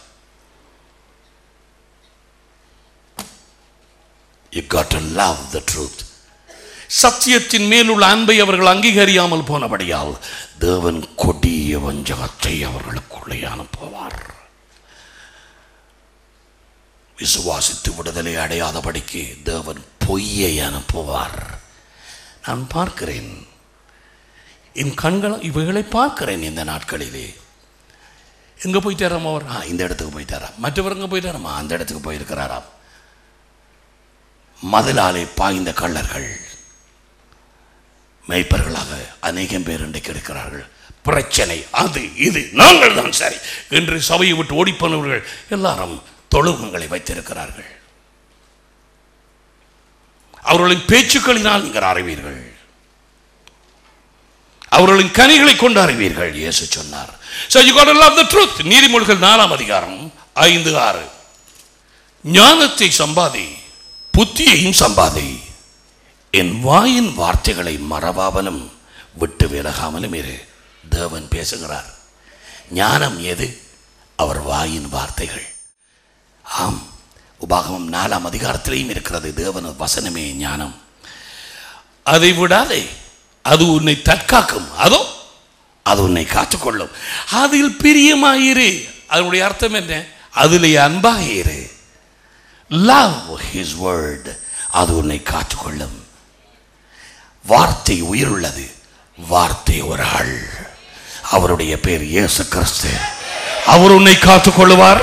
You got to love the truth. சத்தியத்தின் மேலுள்ள அன்பை அவர்கள் அங்கீகரியாமல் போனபடியால் தேவன் கொடிய வஞ்சகத்தை அவர்களுக்குள்ளே அனுப்புவார் விசுவாசித்து விடுதலை அடையாதபடிக்கு தேவன் பொய்யை அனுப்புவார் நான் பார்க்கிறேன் என் கண்கள் இவைகளை பார்க்கிறேன் இந்த நாட்களிலே எங்க போயிட்டாராம் அவர் ஆ, இந்த இடத்துக்கு போயிட்டாராம் மற்றவர் எங்க போயிட்டாராமா அந்த இடத்துக்கு போயிருக்கிறாராம் மதிலாலே பாய்ந்த கள்ளர்கள் மெய்ப்பர்களாக அநேகம் பேர் இன்றைக்கு இருக்கிறார்கள் பிரச்சனை அது இது நாங்கள் தான் சரி என்று சபையை விட்டு ஓடிப்போனவர்கள் எல்லாரும் தொழுகங்களை வைத்திருக்கிறார்கள் அவர்களின் பேச்சுக்களினால் நீங்கள் அறிவீர்கள் அவர்களின் கனிகளை கொண்டு அறிவீர்கள் இயேசு சொன்னார் So you got to love the truth. நீதிமொழிகள் நாலாம் அதிகாரம் ஐந்து ஆறு ஞானத்தை சம்பாதி புத்தியையும் சம்பாதி என் வாயின் வார்த்தைகளை மறவாமலும் விட்டு விலகாமலும் இரு தேவன் பேசுகிறார் ஞானம் எது அவர் வாயின் வார்த்தைகள் ஆம் உபாகமம் நாலாம் அதிகாரத்திலேயும் இருக்கிறது தேவன வசனமே ஞானம் அதை விடாதே அது உன்னை தற்காக்கும் அதோ அது உன்னை காத்துக்கொள்ளும் அதில் பிரியமாயிரு அதனுடைய அர்த்தம் என்ன அதிலே அன்பாக இரு லவ் ஹிஸ் வேர்ட் அது உன்னை காத்துக்கொள்ளும் வார்த்தை உயிருள்ளது வார்த்தை ஒரு ஆள் அவருடைய பேர் இயேசு கிறிஸ்து அவர் உன்னை காத்துக்கொள்ளுவார்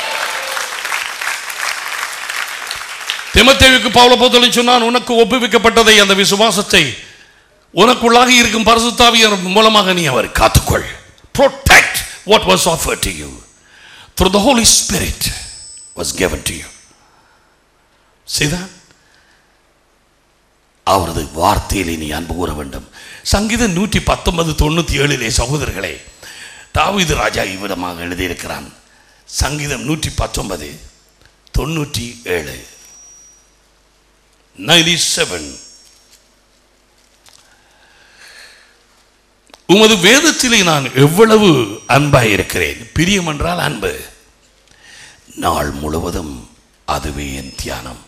திமத்தேவுக்கு பவுல போதலின் சொன்னான் உனக்கு ஒப்புவிக்கப்பட்டதை அந்த விசுவாசத்தை உனக்குள்ளாக இருக்கும் பரிசுத்தாவியர் மூலமாக நீ அவரை காத்துக்கொள் protect what was offered to you through the holy spirit was given to you see that அவரது வார்த்தையிலே நீ அன்பு கூற வேண்டும் சங்கீதம் நூற்றி பத்தொன்பது தொண்ணூற்றி ஏழிலே சகோதரர்களே தாவீது ராஜா இவ்விடமாக எழுதியிருக்கிறான் சங்கீதம் நூற்றி பத்தொன்பது தொண்ணூற்றி ஏழு நைன்டி செவன் உமது வேதத்திலே நான் எவ்வளவு அன்பாய் இருக்கிறேன் பிரியம் என்றால் அன்பு நாள் முழுவதும் அதுவே என் தியானம்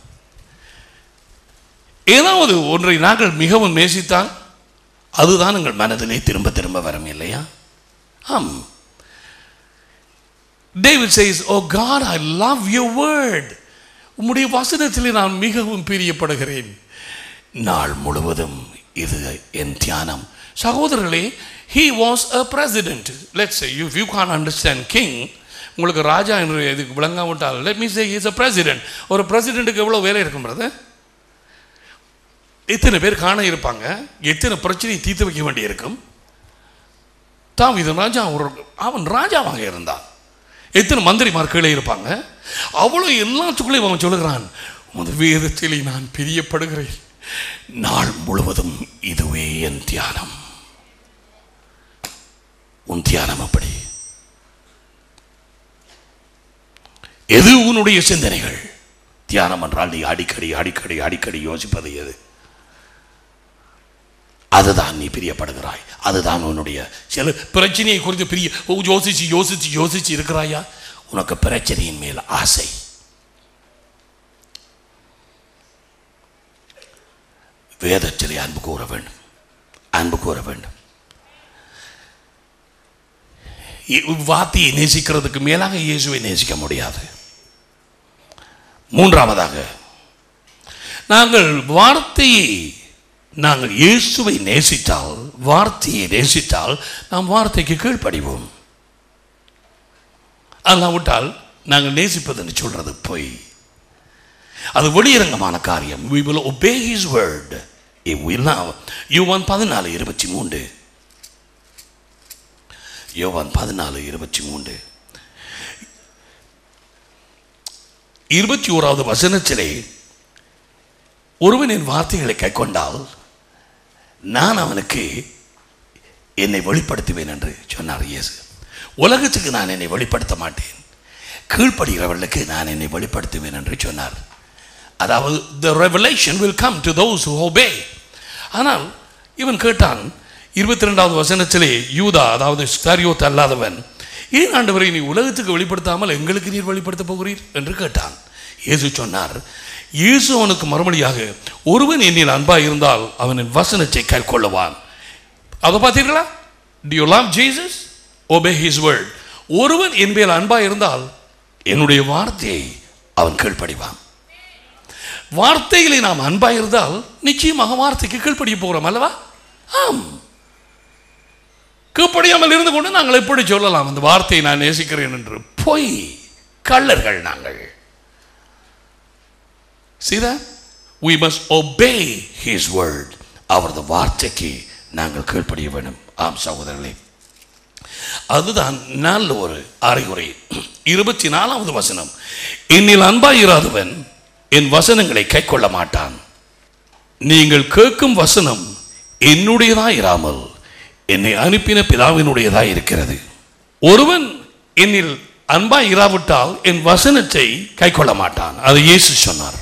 ஏதாவது ஒன்றை நாங்கள் மிகவும் நேசித்தால் அதுதான் எங்கள் மனதிலே திரும்ப திரும்ப வரும் இல்லையா ஆம் David says oh God I love your word உம்முடைய வசனத்திலே நான் மிகவும் பிரியப்படுகிறேன் நாள் முழுவதும் இது என் தியானம் சகோதரர்களே he was a president let's say if you can't understand king உங்களுக்கு ராஜா என்று இதுக்கு விளங்காவிட்டால் let me say he is a president ஒரு பிரசிடென்ட்டுக்கு எவ்வளோ வேலை இருக்கும் brother எத்தனை பேர் காண இருப்பாங்க எத்தனை பிரச்சனையை தீர்த்து வைக்க வேண்டியிருக்கும் தாவீது ராஜா ஒரு அவன் ராஜாவாக இருந்தான் எத்தனை மந்திரிமார் கீழே இருப்பாங்க அவ்வளோ எல்லாத்துக்குள்ளேயும் அவன் சொல்லுகிறான் உமது வேதத்திலே நான் பிரியப்படுகிறேன் நாள் முழுவதும் இதுவே என் தியானம் உன் தியானம் அப்படி எது உன்னுடைய சிந்தனைகள் தியானம் என்றால் நீ அடிக்கடி அடிக்கடி அடிக்கடி யோசிப்பது எது அதுதான் நீ பிரியப்படுகிறாய் அதுதான் உன்னுடைய சில பிரச்சனையை குறித்து பிரிய ஓ, யோசிச்சு யோசிச்சு யோசிச்சு இருக்கிறாயா உனக்கு பிரச்சனையின் மேல் ஆசை வேதத்திலே அன்பு கூற வேண்டும் அன்பு கூற வேண்டும் இ- வார்த்தையை நேசிக்கிறதுக்கு மேலாக இயேசுவை நேசிக்க முடியாது மூன்றாவதாக நாங்கள் வார்த்தையை நாங்கள் இயேசுவை நேசித்தால் வார்த்தையை நேசித்தால் நாம் வார்த்தைக்கு கீழ்ப்படிவோம் அல்லாவிட்டால் நாங்கள் நேசிப்பதுன்னு சொல்றது பொய் அது வெளியரங்கமான காரியம் we will obey his word if we love யோவான் பதினாலு இருபத்தி மூன்று யோவான் பதினாலு இருபத்தி மூன்று இருபத்தி ஓராவது வசனத்திலே ஒருவன் என் வார்த்தைகளை கைக்கொண்டால் நான் அவனுக்கு என்னை வெளிப்படுத்துவேன் என்று சொன்னார் இயேசு உலகத்துக்கு நான் என்னை வெளிப்படுத்த மாட்டேன் கீழ்ப்படுகிறவர்களுக்கு நான் என்னை வெளிப்படுத்துவேன் என்று சொன்னார் அதாவது the revelation will come to those who obey ஆனால் இவன் கேட்டான் இருபத்தி ரெண்டாவது வசனத்திலே யூதா அதாவது ஸ்காரியோத் அல்லாதவன் ஏன் ஆண்டவரை நீ உலகத்துக்கு வெளிப்படுத்தாமல் எங்களுக்கு நீர் வெளிப்படுத்த போகிறீர் என்று கேட்டான் இயேசு சொன்னார் இயேசு அவனுக்கு மறுமொழியாக ஒருவன் என்னில் அன்பாக இருந்தால் அவனின் வசனத்தை கைக்கொள்ளுவான் அதை பார்த்தீர்களா do you love Jesus obey his word ஒருவன் என் மேல் அன்பாக இருந்தால் என்னுடைய வார்த்தையை அவன் கீழ்ப்படிவான் வார்த்தைகளை நாம் அன்பாக இருந்தால் நிச்சயமாக வார்த்தைக்கு கீழ்ப்படிய போகிறோம் அல்லவா ஆம் கீழ்ப்படியாமல் இருந்து கொண்டு நாங்கள் எப்படி சொல்லலாம் அந்த வார்த்தையை நான் நேசிக்கிறேன் என்று பொய் கள்ளர்கள் நாங்கள் See that? We must obey his word. அவரது வார்த்தைக்கு நாங்கள் கீழ்ப்படிய வேண்டும் ஆம் சகோதரர்களே அதுதான் நல்ல ஒரு அறிகுறி இருபத்தி நாலாவது வசனம் என்னில் அன்பாயிராதவன் என் வசனங்களை கைக்கொள்ள மாட்டான் நீங்கள் கேட்கும் வசனம் என்னுடையதாய் இராமல் என்னை அனுப்பின பிதாவினுடையதாய் இருக்கிறது ஒருவன் என்னில் அன்பாய் இராவிட்டால் என் வசனத்தை கைக்கொள்ள மாட்டான் அது இயேசு சொன்னார்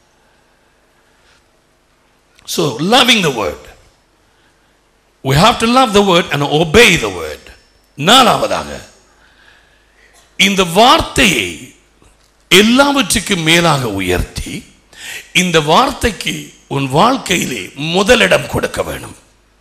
So, loving the word. We have to love the word and obey the word. நாலாவதாக இந்த வார்த்தையை எல்லாவற்றுக்கும் மேலாக உயர்த்தி இந்த வார்த்தைக்கு உன் வாழ்க்கையிலே முதலிடம் கொடுக்க வேணும்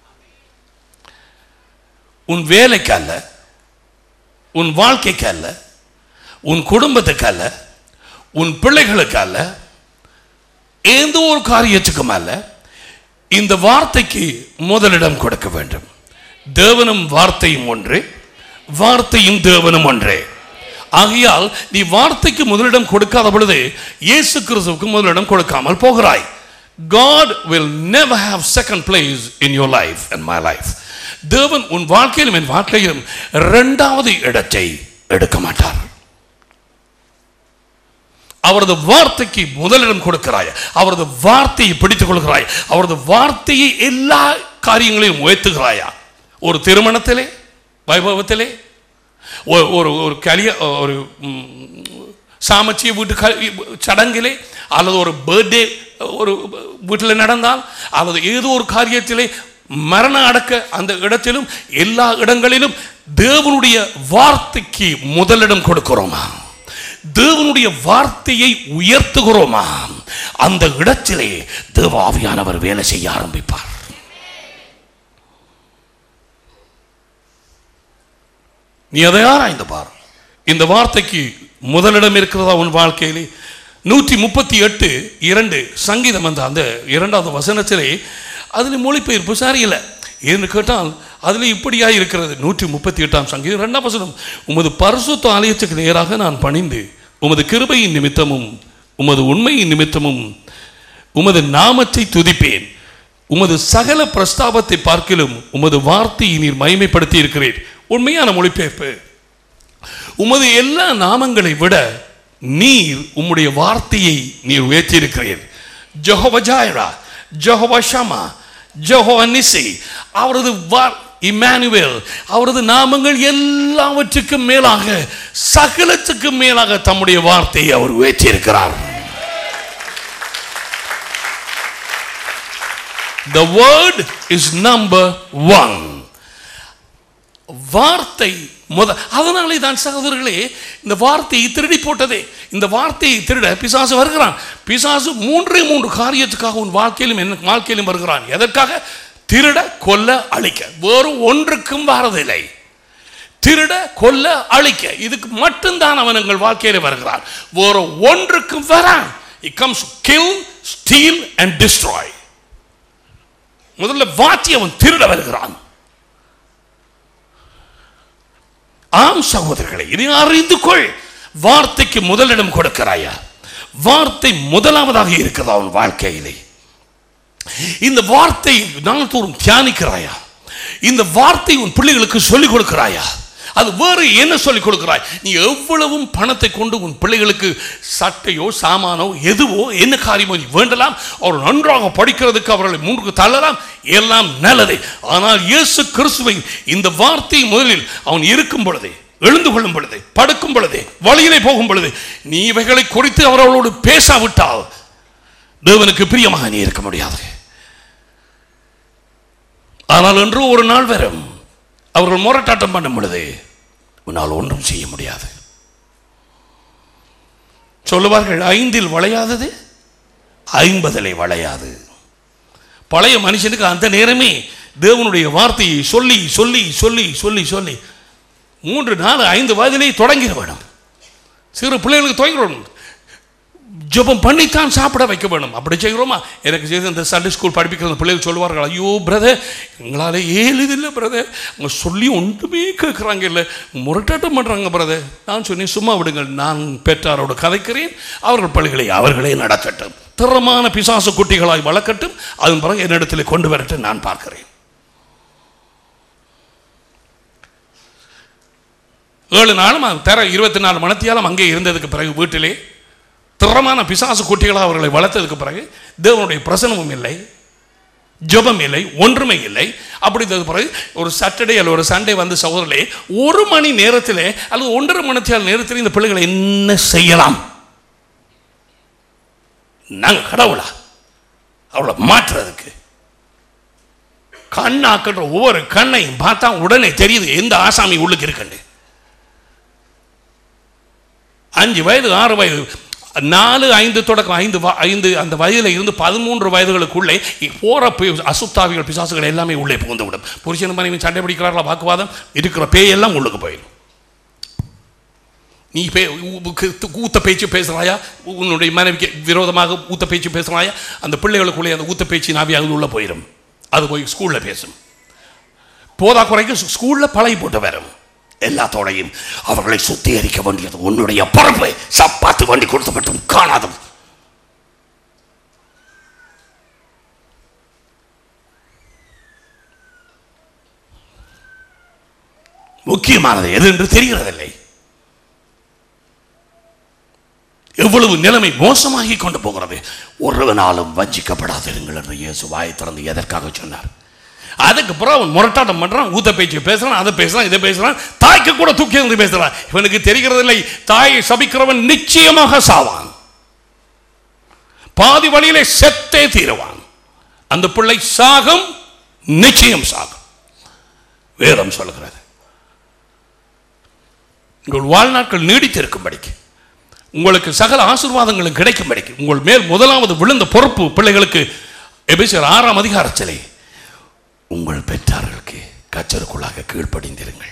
உன் வேலைக்கு அல்ல உன் வாழ்க்கைக்கு அல்ல உன் குடும்பத்துக்கு அல்ல உன் பிள்ளைகளுக்கு அல்ல எந்த ஒரு காரியத்துக்கும் அல்ல இந்த வார்த்தைக்கு முதலிடம் கொடுக்க வேண்டும் தேவனும் வார்த்தையும் ஒன்று வார்த்தையும் தேவனும் ஒன்றே ஆகையால் நீ வார்த்தைக்கு முதலிடம் கொடுக்காத பொழுது இயேசு கிறிஸ்துவுக்கு முதலிடம் கொடுக்காமல் போகிறாய் God will never have second place in your life and my life. தேவன் உன் வாழ்க்கையிலும் என் வாழ்க்கையிலும் இரண்டாவது இடத்தை எடுக்க மாட்டார் அவரது வார்த்தைக்கு முதலிடம் கொடுக்கிறாய் அவரது வார்த்தையை பிடித்துக் கொள்கிறாய் அவரது வார்த்தையை எல்லா காரியங்களையும் உயர்த்துகிறாயா ஒரு திருமணத்திலே வைபவத்திலே ஒரு- ஒரு ஒரு கலிய ஒரு ம், சாமச்சிய வீட்டு க- சடங்கிலே அல்லது ஒரு பர்த்டே ஒரு வீட்டில் நடந்தால் அல்லது ஏதோ ஒரு காரியத்திலே மரண அடக்க அந்த இடத்திலும் எல்லா இடங்களிலும் தேவனுடைய வார்த்தைக்கு முதலிடம் கொடுக்கிறோமா தேவனுடைய வார்த்தையை உயர்த்துகிறோமா அந்த இடத்திலே தேவாவியானவர் வேலை செய்ய ஆரம்பிப்பார் நீ அதை ஆராய்ந்து பார் இந்த வார்த்தைக்கு முதலிடம் இருக்கிறதா உன் வாழ்க்கையிலே நூற்றி முப்பத்தி எட்டு இரண்டு சங்கீதம் அந்த அந்த இரண்டாவது வசனத்திலே அதில் மொழிபெயர்ப்பு சரியில்லை ஏன்னு கேட்டால் அதில் இப்படியா இருக்கிறது நூற்றி முப்பத்தி எட்டாம் சங்கீதம் இரண்டாம் வசனம் உமது பரிசுத்த ஆலயத்துக்கு நேராக நான் பணிந்து உமது கிருபையின் நிமித்தமும் உமது உண்மையின் நிமித்தமும் உமது நாமத்தை துதிப்பேன் உமது சகல பிரஸ்தாபத்தை பார்க்கிலும் உமது வார்த்தையை நீர் மகிமைப்படுத்தி இருக்கிறீர் உண்மையான மொழிபெயர்ப்பு உமது எல்லா நாமங்களை விட நீர் உம்முடைய வார்த்தையை நீர் உயர்த்தியிருக்கிறீர் Jehovah Jireh Jehovah Shammah Jehovah Nissi அவரது வார் இமானுவேல் அவரது நாமங்கள் எல்லாவற்றுக்கும் மேலாக சகலத்துக்கும் மேலாக தம்முடைய வார்த்தையை அவர் உயர்த்தியிருக்கிறார் The word is number one. வார்த்தை முத அதனாலே தான் சகோதரர்களே இந்த வார்த்தையை திருடி போட்டதே இந்த வார்த்தையை திருட பிசாசு வருகிறான் பிசாசு மூன்றே மூன்று காரியத்துக்காக உன் வாழ்க்கையிலும் என்ன வாழ்க்கையிலும் வருகிறான் எதற்காக திருட கொல்ல அழிக்க வேறு ஒன்றுக்கும் வரதில்லை திருட கொல்ல அழிக்க இதுக்கு மட்டும்தான் அவன் எங்கள் வாழ்க்கையில வருகிறான் வேறு ஒன்றுக்கும் வரான் it comes kill steal and destroy முதல்ல வாத்தி அவன் திருட வருகிறான் ஆம் சகோதரர்களை இதை அறிந்து கொள் வார்த்தைக்கு முதலிடம் கொடுக்கிறாயா வார்த்தை முதலாவதாக இருக்கிறதா உன் வாழ்க்கையிலே இந்த வார்த்தை நாள்தோறும் தியானிக்கிறாயா இந்த வார்த்தை உன் பிள்ளைகளுக்கு சொல்லிக் கொடுக்கிறாயா அது வேறு என்ன சொல்லிக் கொடுக்கிறாய் நீ எவ்வளவும் பணத்தை கொண்டு உன் பிள்ளைகளுக்கு சட்டையோ சாமானோ எதுவோ என்ன காரியமோ நீ வேண்டலாம் அவர் நன்றாக படிக்கிறதுக்கு அவர்களை மூன்று தள்ளலாம் எல்லாம் நல்லதே ஆனால் இயேசு கிறிஸ்துவை இந்த வார்த்தை முதலில் அவன் இருக்கும் பொழுதே எழுந்து கொள்ளும் பொழுது படுக்கும் பொழுதே வழியிலே போகும் பொழுது நீ இவைகளை குறித்து அவர்களோடு பேசாவிட்டால் தேவனுக்கு பிரியமாக நீ இருக்க முடியாது ஆனால் என்று ஒரு நாள் வரும் அவர்கள் முரட்டாட்டம் பண்ணும் பொழுது உன்னால் ஒன்றும் செய்ய முடியாது சொல்லுவார்கள் ஐந்தில் வளையாதது ஐம்பதிலே வளையாது பழைய மனுஷனுக்கு அந்த நேரமே தேவனுடைய வார்த்தையை சொல்லி சொல்லி சொல்லி சொல்லி சொல்லி மூன்று நாலு ஐந்து வயதிலே தொடங்கிட வேணும் சிறு பிள்ளைகளுக்கு தொடங்கிடணும் ஜெபம் பண்ணித்தான் சாப்பிட வைக்க வேணும் அப்படி செய்கிறோமா எனக்கு செய்து இந்த சண்டே ஸ்கூல் படிப்பிக்கிற அந்த பிள்ளைகள் சொல்லுவார்கள் ஐயோ பிரதர் எங்களால் ஏழுதில்லை பிரதர் அவங்க சொல்லி ஒன்றுமே கேட்குறாங்க இல்லை முரட்டாட்டம் பண்ணுறாங்க பிரதர் நான் சொன்னேன் சும்மா விடுங்கள் நான் பெற்றாரோடு கதைக்கிறேன் அவர்கள் பள்ளிகளை அவர்களே நடத்தட்டும் திறமான பிசாசு குட்டிகளாய் வளர்க்கட்டும் அதன் பிறகு என்னிடத்தில் கொண்டு வரட்டும் நான் பார்க்கிறேன் ஏழு நாளும் அது தர இருபத்தி நாலு மணத்தியாலும் அங்கே இருந்ததுக்கு பிறகு வீட்டிலே திறமான பிசாசு குட்டிகளாக அவர்களை வளர்த்ததுக்கு பிறகு தேவனுடைய பிரசனமும் இல்லை ஜெபம் இல்லை ஒன்றுமே இல்லை அப்படி இருந்தது பிறகு ஒரு சாட்டர்டே அல்லது ஒரு சண்டே வந்து சகோதரர்களே ஒரு மணி நேரத்திலே அல்லது ஒன்றரை மணித்தியால் நேரத்தில் இந்த பிள்ளைகளை என்ன செய்யலாம் நாங்கள் கடவுளா அவளை மாற்றுறதுக்கு கண்ணாக்குன்ற ஒவ்வொரு கண்ணையும் பார்த்தா உடனே தெரியுது எந்த ஆசாமி உள்ளுக்கு இருக்குன்னு அஞ்சு வயது ஆறு வயது நாலு ஐந்து தொடக்கம் ஐந்து வ- ஐந்து அந்த வயதில் இருந்து பதிமூன்று வயதுகளுக்குள்ளே போற பி- அசுத்தாவிகள் பிசாசுகள் எல்லாமே உள்ளே புகுந்து விடும் புருஷன் மனைவி சண்டை பிடிக்கிறார்களா வாக்குவாதம் இருக்கிற பேய் எல்லாம் உள்ளுக்கு போயிடும் நீ பே ஊ- ஊ- ஊத்த பேச்சு பேசுகிறாயா உன்னுடைய மனைவிக்கு விரோதமாக ஊத்த பேச்சு பேசுகிறாயா அந்த பிள்ளைகளுக்குள்ளே அந்த ஊத்த பேச்சு நாவி அது உள்ள போயிடும் அது போய் ஸ்கூலில் பேசும் போதா குறைக்கு ஸ்கூலில் பழகி போட்டு வரும் எல்லாத்தோடையும் அவர்களை சுத்திகரிக்க வேண்டியது உன்னுடைய பொறுப்பு சப்பாத்து வண்டி கொடுத்து மட்டும் காணாதும் முக்கியமானது எது என்று தெரிகிறதில்லை எவ்வளவு நிலைமை மோசமாகி கொண்டு போகிறது ஒருவனாலும் வஞ்சிக்கப்படாதிருங்கள் என்று இயேசு வாய் திறந்து எதற்காக சொன்னார் அதுக்கு பிறகு அவன் முரட்டாட்டம் பண்றான் ஊத்த பேச்சு பேசுறான் அதை பேசுறான் இதை பேசுறான் தாய்க்கு கூட தூக்கி இருந்து பேசுறான் இவனுக்கு தெரிகிறதில்லை தாயை சபிக்கிறவன் நிச்சயமாக சாவான் பாதி வழியிலே செத்தே தீருவான் அந்த பிள்ளை சாகும் நிச்சயம் சாகும் வேதம் சொல்கிறது உங்கள் வாழ்நாட்கள் நீடித்திருக்கும்படிக்கு உங்களுக்கு சகல ஆசீர்வாதங்களும் கிடைக்கும்படிக்கு உங்கள் மேல் முதலாவது விழுந்த பொறுப்பு பிள்ளைகளுக்கு எபேசியர் ஆறாம் அதிகாரத்திலே உங்கள் பெற்றார்களுக்கு கச்சருக்குள்ளாக கீழ்ப்படிந்திருங்கள்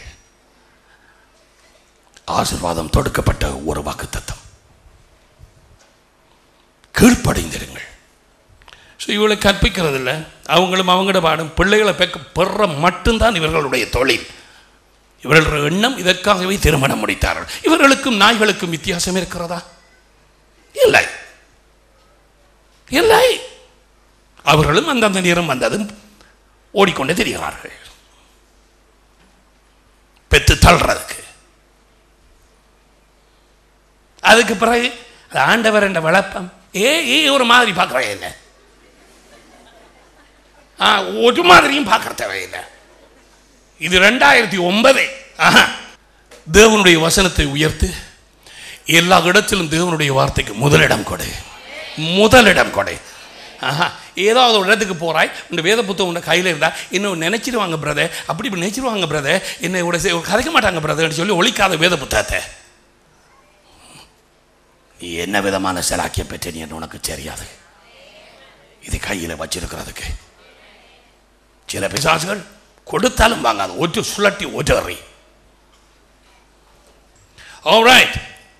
ஆசீர்வாதம் தொடுக்கப்பட்ட ஒரு வாக்குத்தத்தம் கீழ்ப்படைந்திருங்கள் ஸோ இவளை கற்பிக்கிறது இல்லை அவங்களும் அவங்களோட பாடம் பிள்ளைகளை பெக்க பெற மட்டும்தான் இவர்களுடைய தொழில் இவர்களுடைய எண்ணம் இதற்காகவே திருமணம் முடித்தார்கள் இவர்களுக்கும் நாய்களுக்கும் வித்தியாசம் இருக்கிறதா இல்லை இல்லை அவர்களும் அந்தந்த நேரம் வந்ததும் ஓடிக்கொண்டே தெரிகிறார்கள் பெத்து தள்ளுறதுக்கு அதுக்கு பிறகு அது ஆண்டவர் என்ற விளப்பம் ஏ ஏ ஒரு மாதிரி பார்க்குறேன் இல்லை ஆ ஒரு மாதிரியும் பார்க்க தேவையில்லை இது ரெண்டாயிரத்தி ஒன்பது ஆஹா. தேவனுடைய வசனத்தை உயர்த்து எல்லா இடத்திலும் தேவனுடைய வார்த்தைக்கு முதலிடம் கொடு முதலிடம் கொடு ஆஹா ஏதாவது ஒரு இடத்துக்கு போறாய் இந்த வேத புத்தகம் உன் கையில் இருந்தா இன்னும் நினைச்சிருவாங்க பிரதர் அப்படி இப்படி நினைச்சிருவாங்க பிரதர் என்னை கூட சே- கதைக்க மாட்டாங்க பிரதர்னு சொல்லி ஒழிக்காத வேத புத்தகத்தை நீ என்ன விதமான செலாக்கியம் பெற்ற நீ என்று உனக்கு தெரியாது இது கையில் வச்சிருக்கிறதுக்கு சில பிசாசுகள் கொடுத்தாலும் வாங்காது ஒற்று சுழட்டி ஒற்றறி ஆல்ரைட்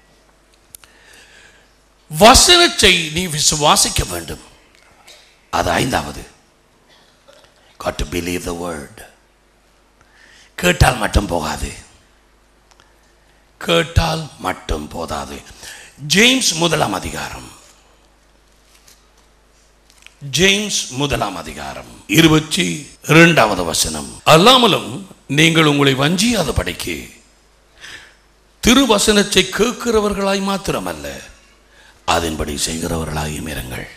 வசனத்தை நீ விசுவாசிக்க வேண்டும் அது ஐந்தாவது got to believe the word கேட்டால் மட்டும் போகாது கேட்டால் மட்டும் போதாது ஜேம்ஸ் முதலாம் அதிகாரம் ஜேம்ஸ் முதலாம் அதிகாரம் இருபத்தி இரண்டாவது வசனம் அல்லாமலும் நீங்கள் உங்களை வஞ்சியாத படிக்கு திருவசனத்தை கேட்கிறவர்களாய் மாத்திரமல்ல அதன்படி செய்கிறவர்களாயும் இருங்கள்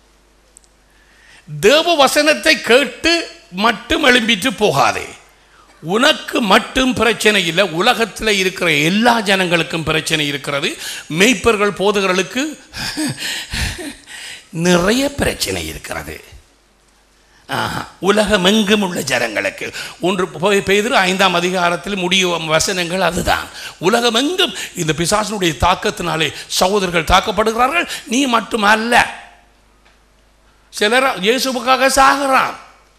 தேவ வசனத்தை கேட்டு மட்டும் எழும்பிட்டு போகாதே உனக்கு மட்டும் பிரச்சனை இல்லை உலகத்தில் இருக்கிற எல்லா ஜனங்களுக்கும் பிரச்சனை இருக்கிறது மெய்ப்பர்கள் போதகர்களுக்கு நிறைய பிரச்சனை இருக்கிறது ஆஹா. உலகமெங்கும் உள்ள ஜனங்களுக்கு ஒன்று போய் பெய்து ஐந்தாம் அதிகாரத்தில் முடியும் வசனங்கள் அதுதான் உலகமெங்கும் இந்த பிசாசனுடைய தாக்கத்தினாலே சகோதரர்கள் தாக்கப்படுகிறார்கள் நீ மட்டும் அல்ல சிலர் இயேசுவுக்காக சாகிறான்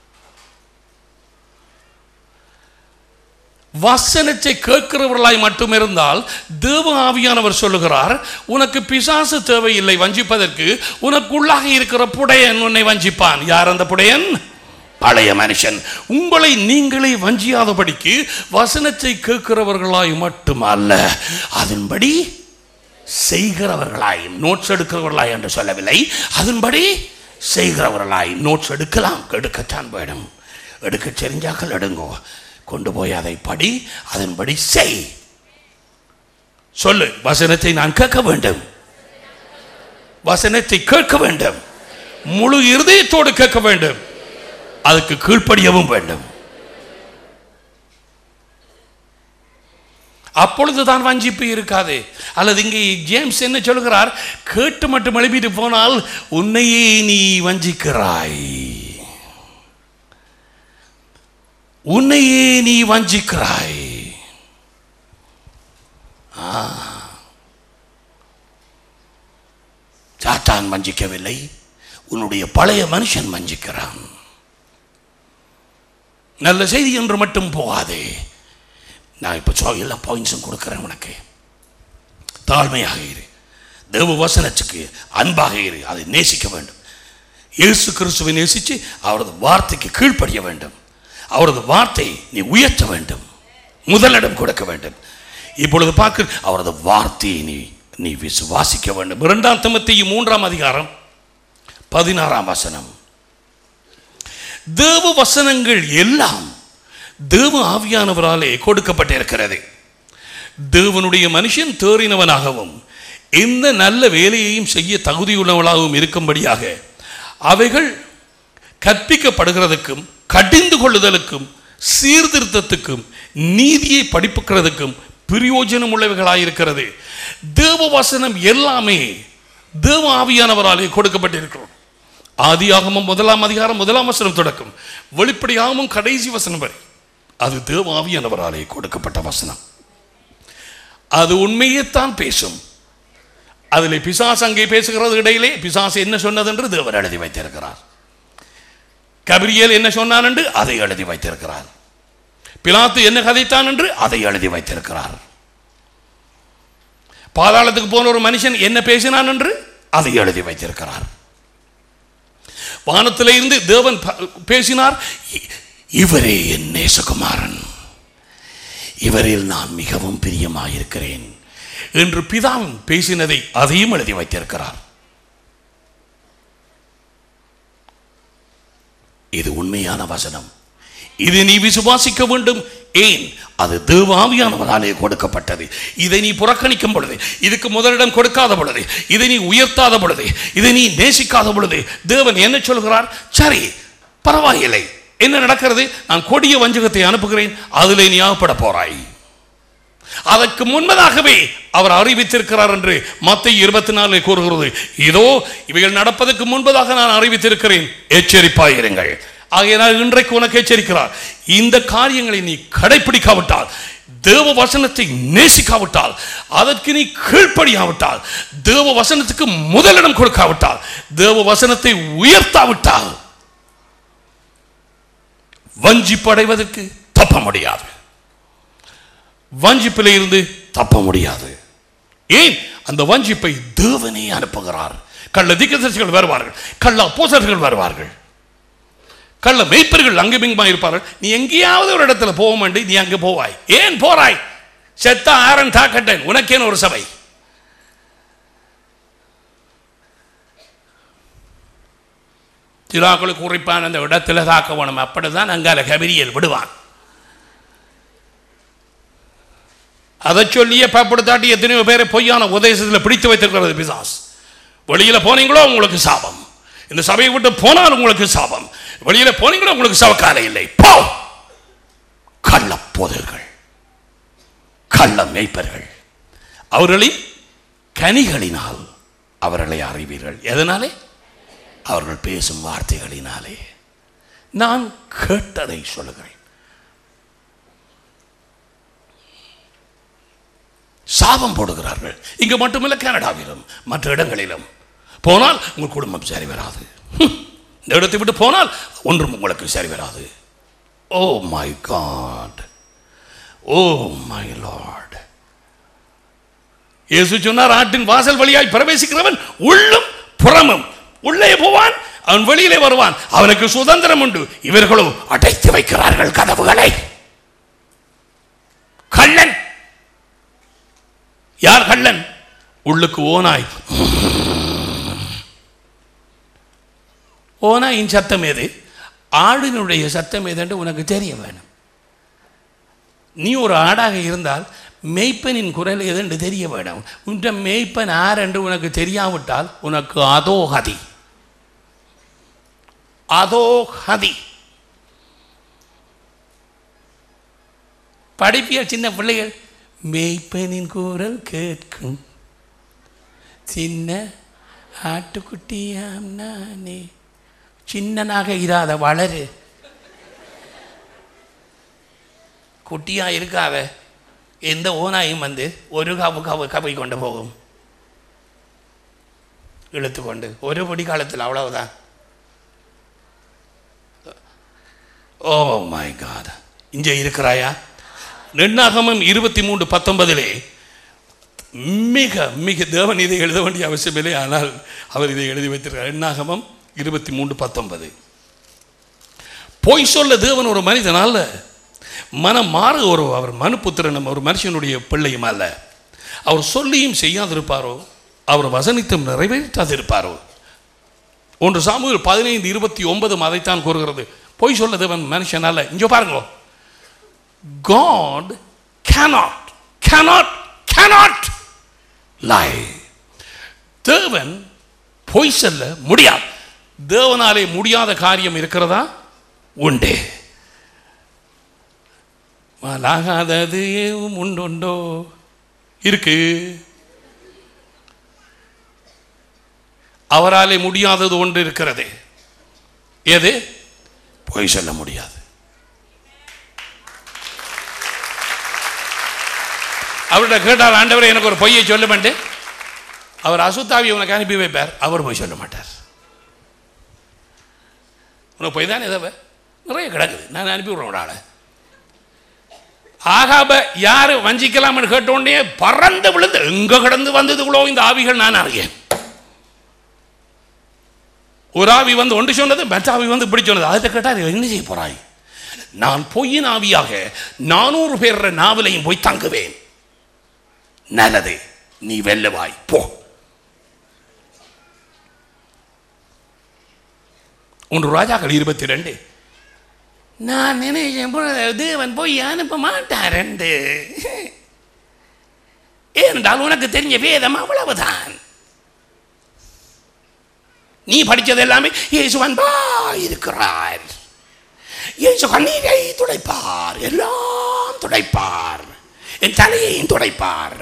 வசனத்தை கேட்கிறவர்களாய் மட்டும் இருந்தால் தேவ ஆவியானவர் சொல்லுகிறார் உனக்கு பிசாசு தேவையில்லை வஞ்சிப்பதற்கு உனக்குள்ளாக இருக்கிற புடையன் உன்னை வஞ்சிப்பான் யார் அந்த புடையன் பழைய மனுஷன் உங்களை நீங்களே வஞ்சியாதபடிக்கு வசனத்தை கேட்கிறவர்களாய் மட்டும் அல்ல அதன்படி செய்கிறவர்களாய் நோட்ஸ் எடுக்கிறவர்களாய் என்று சொல்லவில்லை அதன்படி செய்கிறவர்களாய் நோட்ஸ் எடுக்கலாம் எடுக்கத்தான் வேணும் எடுக்க தெரிஞ்சாக்கள் எடுங்கோ கொண்டு போய் அதை படி அதன்படி செய் சொல்லு வசனத்தை நான் கேட்க வேண்டும் வசனத்தை கேட்க வேண்டும் முழு இருதயத்தோடு கேட்க வேண்டும் அதுக்கு கீழ்ப்படியவும் வேண்டும் அப்பொழுதுதான் வஞ்சிப்பு இருக்காது அல்லது இங்கே ஜேம்ஸ் என்ன சொல்கிறார் கேட்டு மட்டும் எழுப்பிட்டு போனால் உன்னையே நீ வஞ்சிக்கிறாய் உன்னையே நீ வஞ்சிக்கிறாய் ஆ. சாத்தான் வஞ்சிக்கவில்லை உன்னுடைய பழைய மனுஷன் வஞ்சிக்கிறான் நல்ல செய்தி என்று மட்டும் போகாதே நான் இப்போ சொ எல்லா பாயிண்ட்ஸும் கொடுக்குறேன் உனக்கு தாழ்மையாக இரு தேவ வசனத்துக்கு அன்பாக இரு அதை நேசிக்க வேண்டும் இயேசு கிறிஸ்துவை நேசித்து அவரது வார்த்தைக்கு கீழ்ப்படிய வேண்டும் அவரது வார்த்தை நீ உயர்த்த வேண்டும் முதலிடம் கொடுக்க வேண்டும் இப்பொழுது பார்க்க அவரது வார்த்தையை நீ நீ விசுவாசிக்க வேண்டும் இரண்டாம் தமத்தையும் மூன்றாம் அதிகாரம் பதினாறாம் வசனம் தேவ வசனங்கள் எல்லாம் தேவ ஆவியானவராலே கொடுக்கப்பட்டிருக்கிறது தேவனுடைய மனுஷன் தேறினவனாகவும் எந்த நல்ல வேலையையும் செய்ய தகுதியுள்ளவளாகவும் இருக்கும்படியாக அவைகள் கற்பிக்கப்படுகிறதுக்கும் கடிந்து கொள்ளுதலுக்கும் சீர்திருத்தத்துக்கும் நீதியை படிப்புக்கிறதுக்கும் பிரயோஜனம் உள்ளவைகளாயிருக்கிறது தேவ வசனம் எல்லாமே தேவ ஆவியானவராலே கொடுக்கப்பட்டிருக்கிறோம் ஆதியாகமம் முதலாம் அதிகாரம் முதலாம் வசனம் தொடக்கம் வெளிப்படையாகவும் கடைசி வசனம் வரை அது தேவ ஆவியானவராலே கொடுக்கப்பட்ட வசனம் அது உண்மையைத்தான் பேசும் அதிலே பிசாசு அங்கே பேசுகிறது இடையிலே பிசாசு என்ன சொன்னது என்று தேவன் எழுதி வைத்திருக்கிறார் கபிரியல் என்ன சொன்னான் என்று அதை எழுதி வைத்திருக்கிறார் பிலாத்து என்ன கதைத்தான் என்று அதை எழுதி வைத்திருக்கிறார் பாதாளத்துக்கு போன ஒரு மனுஷன் என்ன பேசினான் என்று அதை எழுதி வைத்திருக்கிறார் வானத்திலே இருந்து தேவன் ப- பேசினார் "இ- இவரே என் நேசகுமாரன் இவரில் நான் மிகவும் பிரியமாயிருக்கிறேன் என்று பிதாவும் பேசினதை அதையும் எழுதி வைத்திருக்கிறார் இது உண்மையான வசனம் இது நீ விசுவாசிக்க வேண்டும் ஏன் அது தேவாவியானவராலே கொடுக்கப்பட்டது இதை நீ புறக்கணிக்கும் பொழுது இதுக்கு முதலிடம் கொடுக்காத பொழுது இதை நீ உயர்த்தாத பொழுது இதை நீ நேசிக்காத பொழுது தேவன் என்ன சொல்கிறார் சரி பரவாயில்லை என்ன நடக்கிறது நான் கொடிய வஞ்சகத்தை அனுப்புகிறேன் அதிலே நீ ஆகப்பட போறாய் அதற்கு முன்பதாகவே அவர் அறிவித்திருக்கிறார் என்று மத்திய இருபத்தி நாலு கூறுகிறது இதோ இவைகள் நடப்பதற்கு முன்பதாக நான் அறிவித்திருக்கிறேன் எச்சரிப்பாயிருங்கள் ஆகையினால் இன்றைக்கு உனக்கு எச்சரிக்கிறார் இந்த காரியங்களை நீ கடைபிடிக்காவிட்டால் தேவ வசனத்தை நேசிக்காவிட்டால் அதற்கு நீ கீழ்ப்படியாவிட்டால் தேவ வசனத்துக்கு முதலிடம் கொடுக்காவிட்டால் தேவ வசனத்தை உயர்த்தாவிட்டால் வஞ்சிப்படைவதற்கு தப்ப முடியாது வஞ்சிப்பில் இருந்து தப்ப முடியாது ஏன் அந்த வஞ்சிப்பை தேவனே அனுப்புகிறார் கள்ள திக்கதரிசிகள் வருவார்கள் கள்ள அப்போசர்கள் வருவார்கள் கள்ள மெய்ப்பர்கள் அங்குமிங்குமா இருப்பார்கள் நீ எங்கேயாவது ஒரு இடத்துல போக மாட்டி நீ அங்கே போவாய் ஏன் போறாய் செத்த ஆரன் தாக்கட்டேன் உனக்கேன் ஒரு சபை திராக்களுக்கு குறிப்பான அந்த இடத்துல தாக்க வேணும் அப்படிதான் அங்கால கபிரியல் விடுவான் அதை சொல்லியே பயப்படுத்தாட்டி எத்தனையோ பேரை பொய்யான உபதேசத்தில் பிடித்து வைத்திருக்கிறது பிசாஸ் வெளியில போனீங்களோ உங்களுக்கு சாபம் இந்த சபையை விட்டு போனால் உங்களுக்கு சாபம் வெளியில போனீங்களோ உங்களுக்கு சவக்காலை இல்லை போ கள்ள போதர்கள் கள்ள மேய்ப்பர்கள் அவர்களின் கனிகளினால் அவர்களை அறிவீர்கள் எதனாலே அவர்கள் பேசும் வார்த்தைகளினாலே நான் கேட்டதை சொல்லுகிறேன் சாபம் போடுகிறார்கள் இங்க மட்டுமல்ல கனடாவிலும் மற்ற இடங்களிலும் போனால் உங்கள் குடும்பம் சரி வராது ஹம். இந்த இடத்தை விட்டு போனால் ஒன்றும் உங்களுக்கு சரி வராது oh my God oh my Lord Yesu சொன்னார் ஆட்டின் வாசல் வழியாய் பிரவேசிக்கிறவன் உள்ளும் புறமும் உள்ளே போவான் அவன் வெளியிலே வருவான் அவனுக்கு சுதந்திரம் உண்டு இவர்களோ அடைத்து வைக்கிறார்கள் கதவுகளை கள்ளன் யார் கள்ளன் உள்ளுக்கு ஓனாய் ஓனாயின் சத்தம் எது ஆடினுடைய சத்தம் எதுன்னு உனக்கு தெரிய வேணும் நீ ஒரு ஆடாக இருந்தால் மேய்ப்பனின் குரல் எதுன்னு தெரிய வேணும் உன்ற மேய்ப்பன் ஆர் என்று உனக்கு தெரியாவிட்டால் உனக்கு அதோ ஹதி அதோ ஹதி படிப்பிய சின்ன பிள்ளைகள் மேய்ப்பனின் குரல் கேட்கும் சின்ன ஆட்டுக்குட்டியாம் நானே சின்னனாக இராத வளரு குட்டியா இருக்காத எந்த ஓனாயும் வந்து ஒரு கவு கவு கவை கொண்டு போகும் இழுத்து கொண்டு ஒரு பொடி காலத்தில் அவ்வளவுதான் ஓ மை காட் இங்கே இருக்கிறாயா நெண்ணாகமம் இருபத்தி மூன்று பத்தொன்பதிலே மிக மிக தேவன் இதை எழுத வேண்டிய அவசியமில்லை ஆனால் அவர் இதை எழுதி வைத்திருக்கிறார் எண்ணாகமம் இருபத்தி மூன்று பத்தொன்பது பொய் சொல்ல தேவன் ஒரு மனிதன் அல்ல மனம் மாறு ஒரு அவர் மனுப்புத்திரனும் ஒரு மனுஷனுடைய பிள்ளையும் அல்ல அவர் சொல்லியும் செய்யாதிருப்பாரோ அவர் வசனித்தும் நிறைவேற்றாதிருப்பாரோ ஒன்று சாமுவேல் பதினைந்து இருபத்தி ஒன்பது அதைத்தான் கூறுகிறது பொய் சொல்ல தேவன் மனுஷன் அல்ல இங்கே பாருங்க God cannot cannot cannot lie தேவன் பொய் சொல்ல முடியாது தேவனாலே முடியாத காரியம் இருக்கிறதா உண்டு ஆகாதது ஏதும் உண்டுண்டோ இருக்கு அவராலே முடியாதது ஒன்று இருக்கிறது எது பொய் சொல்ல முடியாது அவர்கிட்ட கேட்டால் ஆண்டவரே எனக்கு ஒரு பொய்யை சொல்ல வேண்டு அவர் அசுத்தாவி உனக்கு அனுப்பி வைப்பார் அவர் போய் சொல்ல மாட்டார் உனக்கு போய் தானே ஏதோ நிறைய கிடக்குது நான் அனுப்பி விடுறேன் ஒரு ஆளை ஆகாப யாரு வஞ்சிக்கலாம்னு கேட்டோடனே பறந்து விழுந்து எங்க கிடந்து வந்ததுக்குள்ளோ இந்த ஆவிகள் நான் அறியேன் ஒரு ஆவி வந்து ஒன்று சொன்னது மற்ற ஆவி வந்து இப்படி சொன்னது அதை கேட்டால் என்ன செய்ய போறாய் நான் பொய்யின் ஆவியாக நானூறு பேர் நாவலையும் போய் தங்குவேன் நல்லது நீ வெல்லுவாய் போ ஒன்று ராஜாக்கள் இருபத்தி ரெண்டு நான் நினைச்சேன் போல தேவன் போய் அனுப்ப மாட்டாரண்டு ஏனென்றால் உனக்கு தெரிஞ்ச வேதம் அவ்வளவுதான் நீ படித்தது எல்லாமே இயேசு அன்பா இருக்கிறார் இயேசு கண்ணீரை துடைப்பார் எல்லாம் துடைப்பார் என் தலையையும் துடைப்பார்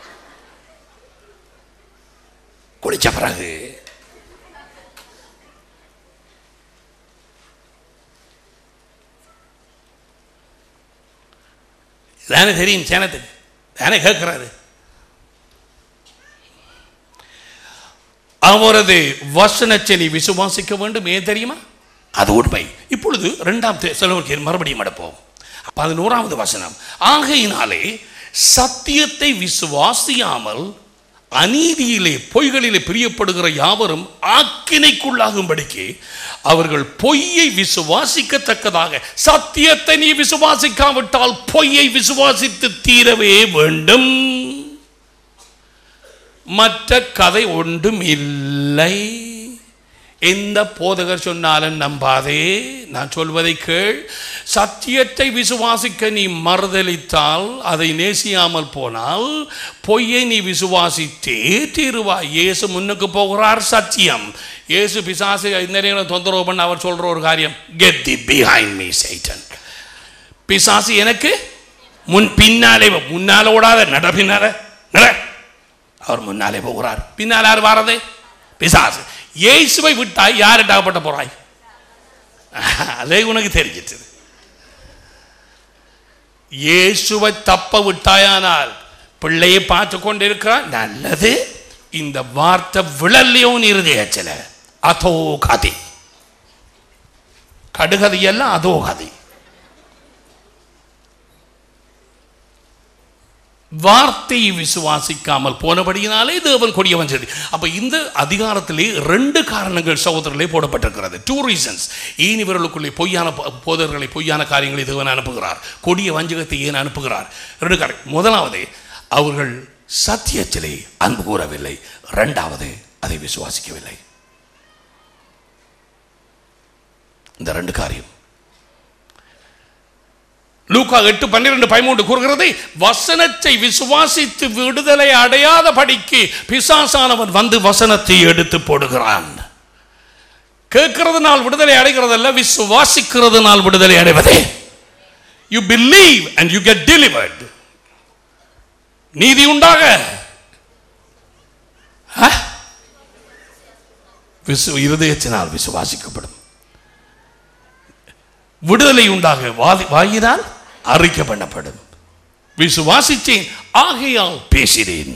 குளிச்ச பிறகு தானே தெரியும் சேனத்துக்கு தானே கேட்கிறாரு அவரது வசனத்தை நீ விசுவாசிக்க வேண்டும் ஏன் தெரியுமா அது உண்மை இப்பொழுது இரண்டாம் செலவுக்கு மறுபடியும் எடுப்போம் பதினோராவது வசனம் ஆகையினாலே சத்தியத்தை விசுவாசியாமல் அநீதியிலே பொய்களிலே பிரியப்படுகிற யாவரும் ஆக்கினைக்குள்ளாகும்படிக்கு அவர்கள் பொய்யை விசுவாசிக்கத்தக்கதாக சத்தியத்தை நீ விசுவாசிக்காவிட்டால் பொய்யை விசுவாசித்து தீரவே வேண்டும் மற்ற கதை ஒன்றும் இல்லை எந்த போதகர் சொன்னாலும் நம்பாதே நான் சொல்வதை கேள் சத்தியத்தை விசுவாசிக்க நீ மறுதளித்தால் அதை நேசியாமல் போனால் பொய்யை நீ விசுவாசித்தே தீருவாய் இயேசு முன்னுக்கு போகிறார் சத்தியம் இயேசு பிசாசு நிறைய தொந்தரவு பண்ண அவர் சொல்ற ஒரு காரியம் get the behind me Satan பிசாசு எனக்கு முன் பின்னாலே வா. முன்னால ஓடாத நட பின்னால நட அவர் முன்னாலே போகிறார் பின்னால் யார் வாரது பிசாசு இயேசுவை விட்டாய் யார் டாகப்பட்ட போறாய் அதே உனக்கு தெரிஞ்சிட்டது இயேசுவை தப்ப விட்டாயானால் பிள்ளையை பார்த்து கொண்டிருக்கிறான் நல்லது இந்த வார்த்தை விழல்லையோ இருதயச்சில அதோ கதை கடுகதை எல்லாம் அதோ கதை வார்த்தையை விசுவாசிக்காமல் போனபடியினாலே தேவன் கொடியவன் சரி அப்ப இந்த அதிகாரத்திலே ரெண்டு காரணங்கள் சகோதரர்களே போடப்பட்டிருக்கிறது டூ ரீசன்ஸ் ஏன் இவர்களுக்குள்ளே பொய்யான போ- போதகர்களை பொய்யான காரியங்களை தேவன் அனுப்புகிறார் கொடிய வஞ்சகத்தை ஏன் அனுப்புகிறார் ரெண்டு காரணம் முதலாவது அவர்கள் சத்தியத்திலே அன்பு கூறவில்லை இரண்டாவது அதை விசுவாசிக்கவில்லை இந்த ரெண்டு காரியம் லூக்கா எட்டு பன்னிரண்டு பதிமூன்று கூறுகிறது வசனத்தை விசுவாசித்து விடுதலை அடையாத படிக்கு பிசாசானவன் வந்து வசனத்தை எடுத்து போடுகிறான் கேட்கிறதுனால் விடுதலை அடைகிறதல்ல விசுவாசிக்கிறதுனால் விடுதலை அடைவதே you believe and you get delivered நீதி உண்டாக ஆ? விசு இருதயத்தினால் விசுவாசிக்கப்படும் விடுதலை உண்டாக வாதி- வாயினால் அறிக்கை பண்ணப்படும் விசுவாசித்தேன் ஆகையால் பேசினேன்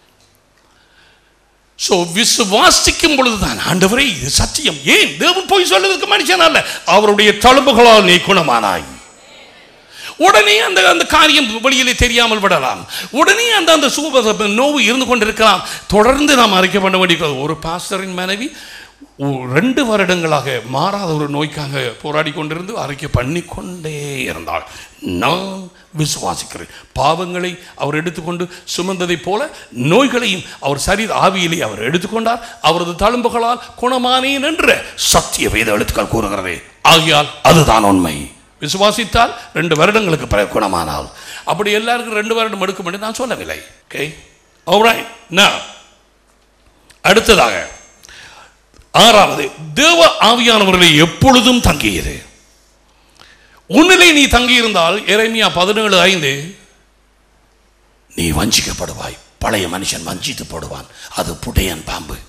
சோ விசுவாசிக்கும் பொழுதுதான் ஆண்டவரே இது சத்தியம் ஏன் தேவன் போய் சொல்லுவதற்கு மனுஷன் அல்ல அவருடைய தழும்புகளால் நீ குணமானாய் உடனே அந்த அந்த காரியம் வெளியிலே தெரியாமல் விடலாம் உடனே அந்த அந்த சூப நோவு இருந்து கொண்டிருக்கலாம் தொடர்ந்து நாம் அறிக்கை பண்ண வேண்டியிருக்கிறது ஒரு பாஸ்டரின் மனைவி ஒ- ரெண்டு வருடங்களாக மாறாத ஒரு நோய்க்காக போராடி கொண்டிருந்து அறிக்கை பண்ணிக்கொண்டே இருந்தாள் நான் விசுவாசிக்கிறேன் பாவங்களை அவர் எடுத்துக்கொண்டு சுமந்ததைப் போல நோய்களையும் அவர் சரீர ஆவியிலே அவர் எடுத்துக்கொண்டார் அவரது தழும்புகளால் குணமானேன் என்ற சத்திய வேத எழுத்துக்கள் கூறுகிறது ஆகையால் அதுதான் உண்மை விசுவாசித்தால் ரெண்டு வருடங்களுக்கு பிறகு குணமானால் அப்படி எல்லாருக்கும் ரெண்டு வருடம் எடுக்கும் என்று நான் சொல்லவில்லை ஓகே alright now அடுத்ததாக ஆறாவது தேவ ஆவியானவர்களை எப்பொழுதும் தங்கியது உன்னிலே நீ தங்கியிருந்தால் எரேமியா பதினேழு ஐந்து நீ வஞ்சிக்கப்படுவாய் பழைய மனுஷன் வஞ்சித்து போடுவான் அது புடையன் பாம்பு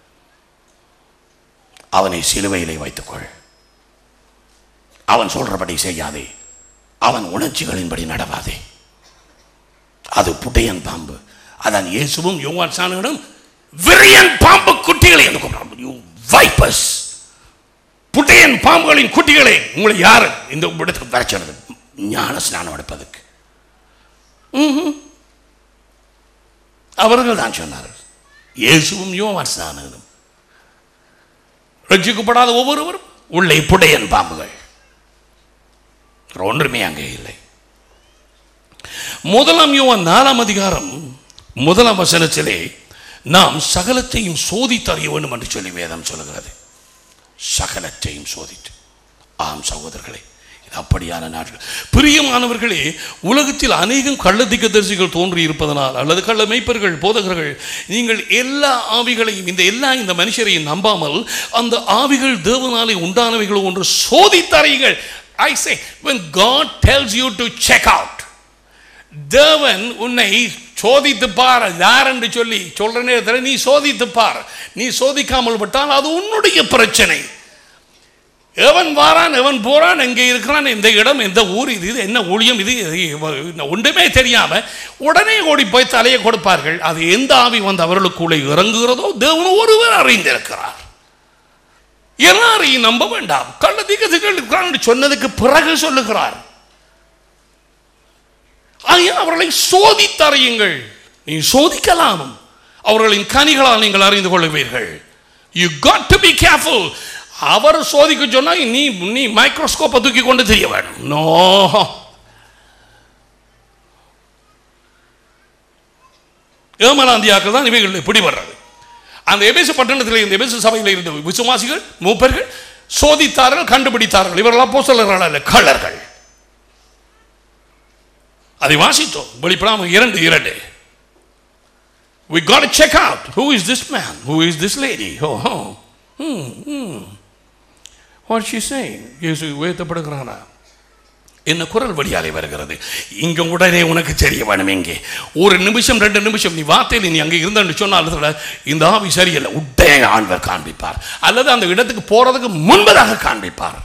அவனை சிலுவையிலே வைத்துக்கொள் அவன் சொல்றபடி செய்யாதே அவன் உணர்ச்சிகளின்படி நடவாதே அது புட்டையன் பாம்பு அதான் இயேசுவும் யோவான் சாணகனும் விரியன் பாம்பு குட்டிகளை என்று கூப்பிடுறான் யூ வைப்பஸ் புட்டையன் பாம்புகளின் குட்டிகளே உங்களை யார் இந்த இடத்துக்கு வர சொன்னது ஞான ஸ்நானம் எடுப்பதற்கு ம்ஹும். அவர்கள் தான் சொன்னார்கள் இயேசுவும் யோவான் ஸ்நானனும் ரட்சிக்கப்படாத ஒவ்வொருவரும் உள்ளே புடையன் பாம்புகள் ஒன்றுமே அங்கே இல்லை முதலாம் யோவான் நாலாம் அதிகாரம் முதலாம் வசனத்திலே நாம் சகலத்தையும் சோதித்து அறிய வேண்டும் என்று சொல்லி வேதம் சொல்லுகிறது சகலத்தையும் சோதித்து ஆம் சகோதரர்களே இது அப்படியான நாட்கள் பிரியமானவர்களே உலகத்தில் அநேகம் கள்ள திக்கதரிசிகள் தோன்றி இருப்பதனால் அல்லது கள்ள மெய்ப்பர்கள் போதகர்கள் நீங்கள் எல்லா ஆவிகளையும் இந்த எல்லா இந்த மனுஷரையும் நம்பாமல் அந்த ஆவிகள் தேவனாலே உண்டானவைகளோ ஒன்று சோதித்தறையுங்கள் ஐ சே when God tells you to check out தேவன் உன்னை சோதித்து பார் யார் என்று சொல்லி சொல்ற நேரத்தில் நீ சோதித்து பார் நீ சோதிக்காமல் விட்டால் அது உன்னுடைய பிரச்சனை எவன் வாரான் எவன் போறான் எங்கே இருக்கிறான் எந்த இடம் எந்த ஊர் இது இது என்ன ஊழியம் இது இது, ஒன்றுமே தெரியாம உடனே ஓடி போய் தலையை கொடுப்பார்கள் அது எந்த ஆவி வந்து அவர்களுக்குள்ளே இறங்குகிறதோ தேவன் ஒருவர் அறிந்திருக்கிறார் எல்லாரையும் நம்ப வேண்டாம் கள்ள தீக்கத்துகள் இருக்கிறான் என்று சொன்னதுக்கு பிறகு சொல்லுகிறார் ஆகையால் அவர்களை சோதித்தறையுங்கள் நீ சோதிக்கலாம் அவர்களின் கனிகளால் நீங்கள் அறிந்து கொள்ளுவீர்கள் you got to be careful அவர் சோதிக்க சொன்னா நீ நீ மைக்ரோஸ்கோப்பை தூக்கி கொண்டு தெரிய வேணும் நோ ஏமலாந்தியாக்கள் தான் இவைகளில் பிடிபடுறது அந்த எபேசு பட்டணத்தில் இந்த எபேசு சபையில் இருந்த விசுவாசிகள் மூப்பர்கள் சோதித்தார்கள் கண்டுபிடித்தார்கள் இவர்கள் அப்போ அல்ல கள்ளர்கள் அதை வாசித்தோம் வெளிப்படாமல் இரண்டு இரண்டு We got to check out who is this man? Who is this lady? Oh, oh. Hmm, hmm. What she saying? இயேசு உயர்த்தப்படுகிறானா என்ன குரல் வழியாலே வருகிறது இங்க உடனே உனக்கு தெரிய வேணும் இங்கே ஒரு நிமிஷம் ரெண்டு நிமிஷம் நீ வார்த்தையில் நீ அங்கே இருந்தன்னு சொன்னால் கூட இந்த ஆவி சரியில்லை உடனே ஆண்டவர் காண்பிப்பார் அல்லது அந்த இடத்துக்கு போறதுக்கு முன்பதாக காண்பிப்பார்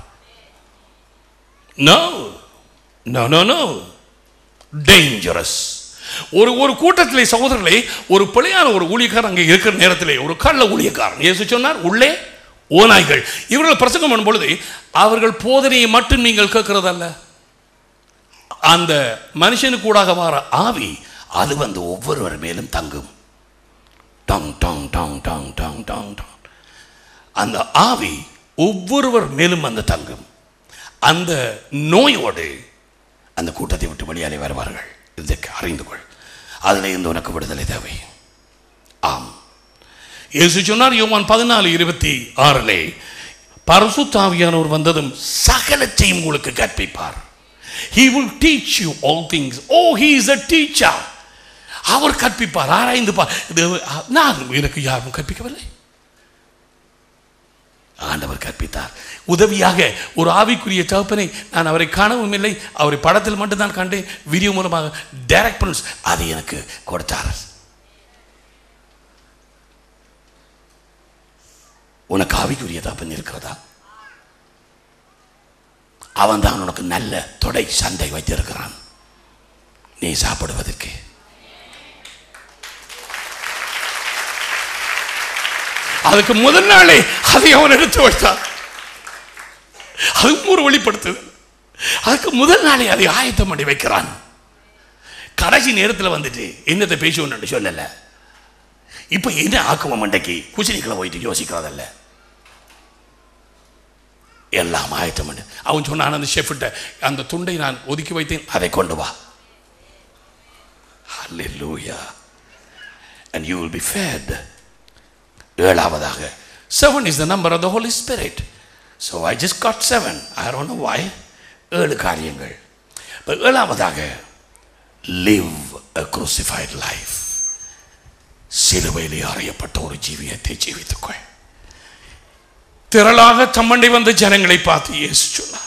no no no no dangerous ஒரு ஒரு கூட்டத்திலே சகோதரர்களே ஒரு பிழையான ஒரு ஊழியக்காரன் அங்கே இருக்கிற நேரத்திலே ஒரு கள்ள ஊழியக்காரன் இயேசு சொன்னார் உள்ளே ஓநாய்கள் இவர்கள் பிரசங்கம் பண்ணும் பொழுது அவர்கள் போதனையை மட்டும் நீங்கள் கேட்கிறதல்ல அந்த மனுஷனுக்கு கூடாக வர ஆவி அது வந்து ஒவ்வொருவர் மேலும் தங்கும் டாங் டாங் டாங் டாங் டாங் டாங் டாங் அந்த ஆவி ஒவ்வொருவர் மேலும் வந்து தங்கும் அந்த நோயோடு அந்த கூட்டத்தை விட்டு வெளியாலே வருவார்கள் இதற்கு அறிந்து கொள் அதில் இருந்து உனக்கு விடுதலை தேவை ஆம் இயேசு சொன்னார் யோவான் பதினாலு இருபத்தி ஆறிலே பரசுத்தாவியானவர் வந்ததும் சகலத்தையும் உங்களுக்கு கற்பிப்பார் he will teach you all things oh he is a teacher அவர் கற்பிப்பார் ஆராய்ந்து பார் இது நான் எனக்கு யாரும் கற்பிக்கவில்லை ஆண்டவர் கற்பித்தார் உதவியாக ஒரு ஆவிக்குரிய தகப்பனை நான் அவரை காணவும் இல்லை அவரை படத்தில் மட்டும்தான் கண்டேன் வீடியோ மூலமாக டைரக்ட் பண்ண அதை எனக்கு கொடுத்தார் உனக்கு ஆவிக்குரிய தகப்பன் இருக்கிறதா அவன் தான் உனக்கு நல்ல தொடை சந்தை வைத்திருக்கிறான் நீ சாப்பிடுவதற்கு அதுக்கு முதல் நாளே அதை அவன் எடுத்து வைத்தான் அதுவும் ஒரு வெளிப்படுத்துது அதுக்கு முதல் நாளே அதை ஆயத்தம் பண்ணி வைக்கிறான் கடைசி நேரத்தில் வந்துட்டு என்னத்தை பேசுவோன்னு சொல்லல இப்போ என்ன ஆக்குவோம் மண்டைக்கு குச்சினிக்கில் போயிட்டு யோசிக்கிறதல்ல எல்லாம் ஆயத்தம் பண்ணு அவன் சொன்னான் அந்த ஷெஃப்ட்ட அந்த துண்டை நான் ஒதுக்கி வைத்தேன் அதை கொண்டு வா Hallelujah. And you will be fed. ஏழாவதாக seven is the number of the holy spirit so I just got seven I don't know why ஏழு காரியங்கள் இப்போ ஏழாவதாக லிவ் அ crucified லைஃப் சிலுவையிலே அறையப்பட்ட ஒரு ஜீவியத்தை ஜீவித்துக்கொள் திரளாக தம்மண்டை வந்த ஜனங்களை பார்த்து இயேசு சொன்னார்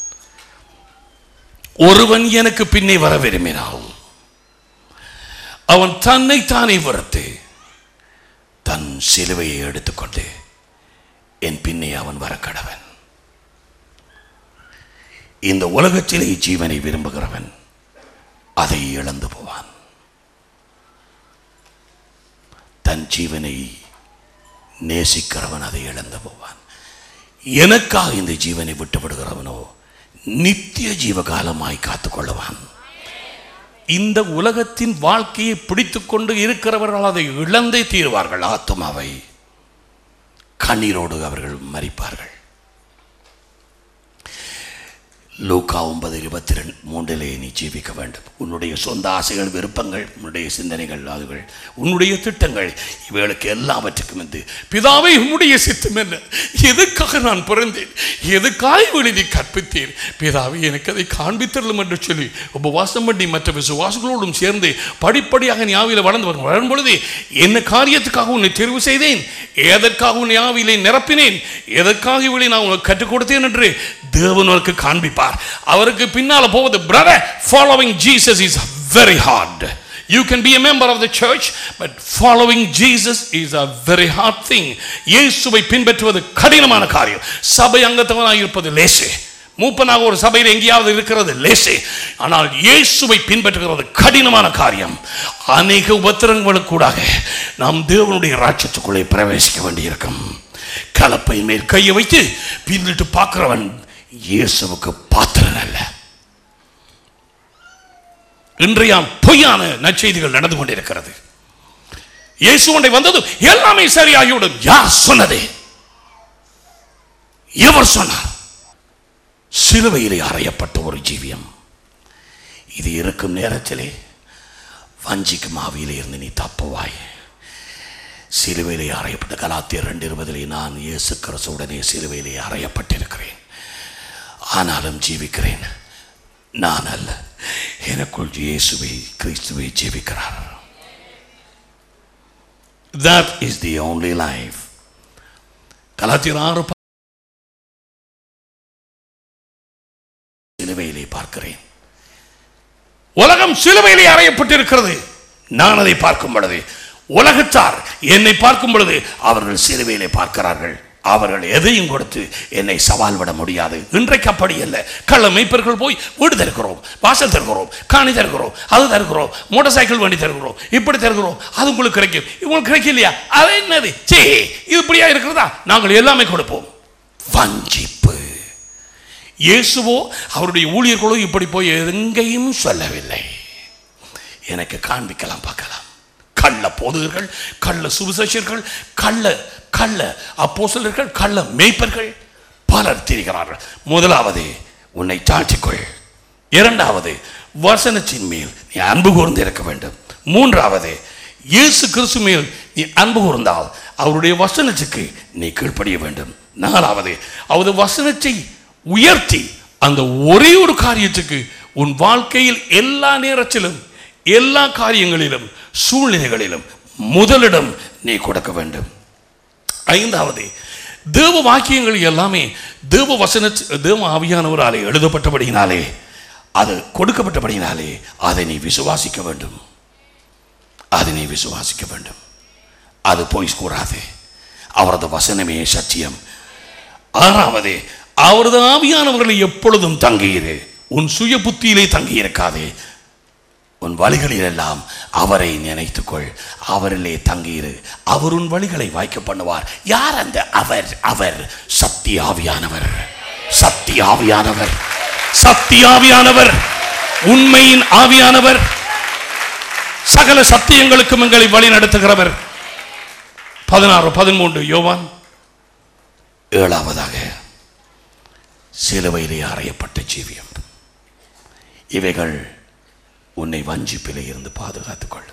ஒருவன் எனக்கு பின்னே வர விரும்பினால் அவன் தன்னை தானே வறுத்து தன் சிலுவையை எடுத்துக்கொண்டு என் பின்னே அவன் வர கடவன் இந்த உலகத்திலே ஜீவனை விரும்புகிறவன் அதை இழந்து போவான் தன் ஜீவனை நேசிக்கிறவன் அதை இழந்து போவான் எனக்காக இந்த ஜீவனை விட்டு விடுகிறவனோ நித்திய ஜீவகாலமாய் காத்துக்கொள்ளுவான் இந்த உலகத்தின் வாழ்க்கையை பிடித்துக்கொண்டு இருக்கிறவர்கள் அதை இழந்தே தீருவார்கள் ஆத்மாவை கண்ணீரோடு அவர்கள் மறிப்பார்கள் லூக்கா ஒன்பது இருபத்தி ரெண்டு மூன்றிலே நீ ஜீவிக்க வேண்டும் உன்னுடைய சொந்த ஆசைகள் விருப்பங்கள் உன்னுடைய சிந்தனைகள் அதுகள் உன்னுடைய திட்டங்கள் இவைகளுக்கு எல்லாவற்றுக்கும் வந்து பிதாவை உன்னுடைய சித்தம் என்ன எதுக்காக நான் பிறந்தேன் எதுக்காக இவளை நீ கற்பித்தேன் பிதாவை எனக்கு அதை காண்பித்தரலும் என்று சொல்லி உபவாசம் பண்ணி மற்ற விசுவாசங்களோடும் சேர்ந்து படிப்படியாக நீ ஆவியில் வளர்ந்து வரும் வரும் பொழுது என்ன காரியத்துக்காக உன்னை தெரிவு செய்தேன் எதற்காக உன்னை ஆவியிலே நிரப்பினேன் எதற்காக இவளை நான் உனக்கு கற்றுக் கொடுத்தேன் என்று தேவன் உனக்கு காண்பிப்பார் அவருக்கு பின்னால போவது brother following Jesus is very hard You can be a member of the church, but following Jesus is a very hard thing. இயேசுவை பின்பற்றுவது கடினமான காரியம் சபை அங்கத்தவனாக இருப்பது லேசே மூப்பனாக ஒரு சபையில் எங்கேயாவது இருக்கிறது லேசே ஆனால் இயேசுவை பின்பற்றுகிறது கடினமான காரியம் அநேக உபத்திரங்களுக்கூடாக நாம் தேவனுடைய ராட்சத்துக்குள்ளே பிரவேசிக்க வேண்டியிருக்கும் கலப்பை மேல் கையை வைத்து பின்னிட்டு பார்க்கிறவன் இயேசுவுக்கு பாத்திரன் அல்ல இன்றைய பொய்யான நற்செய்திகள் நடந்து கொண்டிருக்கிறது இயேசு ஒன்றை வந்தது எல்லாமே சரியாகிவிடும் யார் சொன்னது எவர் சொன்னார் சிலுவையிலே அறையப்பட்ட ஒரு ஜீவியம் இது இருக்கும் நேரத்திலே வஞ்சிக்கும் ஆவியிலே இருந்து நீ தப்புவாய் சிலுவையிலே அறையப்பட்ட கலாத்தியர் ரெண்டு இருபதிலே நான் இயேசு கிறிஸ்துவுடனே சிலுவையிலே அறையப்பட்டிருக்கிறேன் ஆனாலும் ஜீவிக்கிறேன் நான் அல்ல எனக்குள் இயேசுவை கிறிஸ்துவை ஜீவிக்கிறார் that is the only life கலாத்தியர் ஆறு ப- சிலுவையிலே பார்க்கிறேன் உலகம் சிலுவையிலே அறையப்பட்டிருக்கிறது நான் அதை பார்க்கும் பொழுது உலகத்தார் என்னை பார்க்கும் பொழுது அவர்கள் சிலுவையிலே பார்க்கிறார்கள் அவர்கள் எதையும் கொடுத்து என்னை சவால் விட முடியாது இன்றைக்கு அப்படி அல்ல கள்ள மெய்ப்பர்கள் போய் வீடு தருகிறோம் வாசல் தருகிறோம் காணி தருகிறோம் அது தருகிறோம் மோட்டார் சைக்கிள் வண்டி தருகிறோம் இப்படி தருகிறோம் அது உங்களுக்கு கிடைக்கும் உங்களுக்கு கிடைக்கலையா அது என்னது சே இது இப்படியா இருக்கிறதா நாங்கள் எல்லாமே கொடுப்போம் வஞ்சிப்பு இயேசுவோ அவருடைய ஊழியர்களோ இப்படி போய் எங்கேயும் சொல்லவில்லை எனக்கு காண்பிக்கலாம் பார்க்கலாம் கள்ள போதகர்கள் கள்ள சுவிசேஷர்கள் கள்ள கள்ள அப்போஸ்தலர்கள் கள்ள மேய்ப்பர்கள் பலர் திரிகிறார்கள் முதலாவது உன்னை தாழ்த்திக்கொள் இரண்டாவது வசனத்தின் மேல் நீ அன்பு கூர்ந்து இருக்க வேண்டும் மூன்றாவது இயேசு கிறிஸ்து மேல் நீ அன்பு கூர்ந்தால் அவருடைய வசனத்துக்கு நீ கீழ்ப்படிய வேண்டும் நாலாவது அவரது வசனத்தை உயர்த்தி அந்த ஒரே ஒரு காரியத்துக்கு உன் வாழ்க்கையில் எல்லா நேரத்திலும் எல்லா காரியங்களிலும் சூழ்நிலைகளிலும் முதலிடம் நீ கொடுக்க வேண்டும் ஐந்தாவது தேவ வாக்கியங்கள் எல்லாமே தேவ வசன தேவ ஆவியானவராலே எழுதப்பட்டபடியினாலே அது கொடுக்கப்பட்டபடியினாலே அதை நீ விசுவாசிக்க வேண்டும் அதை நீ விசுவாசிக்க வேண்டும் அது போய் கூறாது அவரது வசனமே சத்தியம் ஆறாவது அவரது ஆவியானவர்களை எப்பொழுதும் தங்கியிரு உன் சுய புத்தியிலே தங்கியிருக்காதே உன் வழிகளில் எல்லாம் அவரை நினைத்துக்கொள் அவரிலே தங்கியிரு அவர் உன் வழிகளை வாய்க்க பண்ணுவார் யார் அந்த அவர் அவர் சக்தி ஆவியானவர் சக்தி ஆவியானவர் சக்தி ஆவியானவர் உண்மையின் ஆவியானவர் சகல சத்தியங்களுக்கும் எங்களை வழி நடத்துகிறவர் பதினாறு பதிமூன்று யோவான் ஏழாவதாக சிலுவையிலே அறையப்பட்ட ஜீவியம் இவைகள் உன்னை வஞ்சிப்பிலே இருந்து பாதுகாத்துக் கொள்ளும்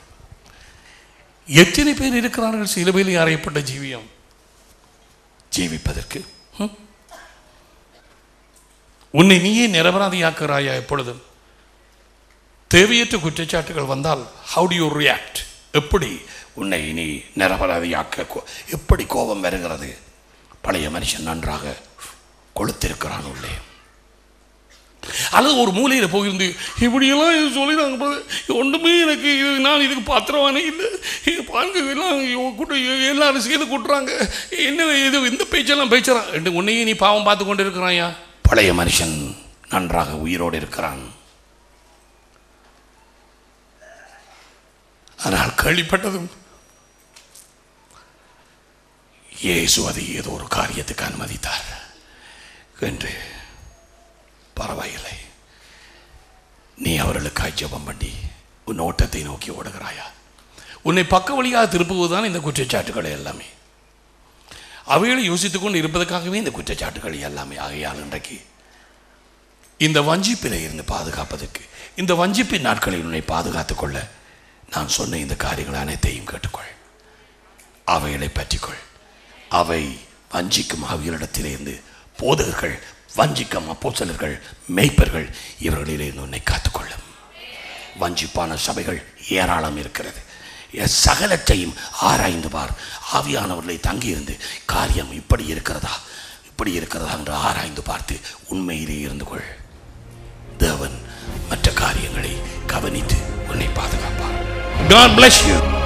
எத்தனை பேர் இருக்கிறார்கள் சிலுவையிலே அறையப்பட்ட ஜீவியம் ஜீவிப்பதற்கு ஹம்? உன்னை நீயே நிரபராதியாக்குறாயா எப்பொழுதும் தேவையற்ற குற்றச்சாட்டுகள் வந்தால் ஹவு டு யூ ரியாக்ட் எப்படி உன்னை நீ நிரபராதியாக்க கோ- எப்படி கோபம் வருகிறது பழைய மனுஷன் நன்றாக கொளுத்திருக்கிறான் உள்ளே அல்லது ஒரு மூலையில் போயிருந்து இப்படியெல்லாம் இது சொல்லிடுறாங்க brother. ஒன்றுமே எனக்கு இது நான் இதுக்கு பாத்திரவானே இல்லை இது பாருங்க எல்லாம் இவங்க கூட்ட எல்லாரும் சேர்ந்து கூட்டுறாங்க என்ன இது இந்த பேச்செல்லாம் பேச்சுறான் ரெண்டு உன்னையே நீ பாவம் பார்த்து கொண்டு இருக்கிறாயா பழைய மனுஷன் நன்றாக உயிரோடு இருக்கிறான் ஆனால் கேள்விப்பட்டதும் இயேசு அதை ஏதோ ஒரு காரியத்துக்கு அனுமதித்தார் என்று பரவாயில்லை நீ அவர்களுக்காய் ஜெபம் பண்ணி உன் ஓட்டத்தை நோக்கி ஓடுகிறாயா உன்னை பக்க வழியாக திருப்புவதுதான் இந்த குற்றச்சாட்டுகள் எல்லாமே அவைகளை யோசித்துக் கொண்டு இருப்பதற்காகவே இந்த குற்றச்சாட்டுகள் எல்லாமே ஆகையால் இன்றைக்கு இந்த வஞ்சிப்பிலே இருந்து பாதுகாப்பதற்கு இந்த வஞ்சிப்பின் நாட்களில் உன்னை பாதுகாத்துக் கொள்ள நான் சொன்ன இந்த காரியங்கள் அனைத்தையும் கேட்டுக்கொள் அவைகளை பற்றிக்கொள் அவை வஞ்சிக்கும் ஆவியரிடத்திலிருந்து போதகர்கள் வஞ்சிக்கும் அப்போஸ்தலர்கள் மேய்ப்பர்கள் இவர்களிலிருந்து உன்னை காத்துக்கொள்ளும் வஞ்சிப்பான சபைகள் ஏராளம் இருக்கிறது எஸ் சகலத்தையும் ஆராய்ந்து பார் ஆவியானவர்களை தங்கியிருந்து காரியம் இப்படி இருக்கிறதா இப்படி இருக்கிறதா என்று ஆராய்ந்து பார்த்து உண்மையிலே இருந்து கொள் தேவன் மற்ற காரியங்களை கவனித்து உன்னை பாதுகாப்பார் God bless you.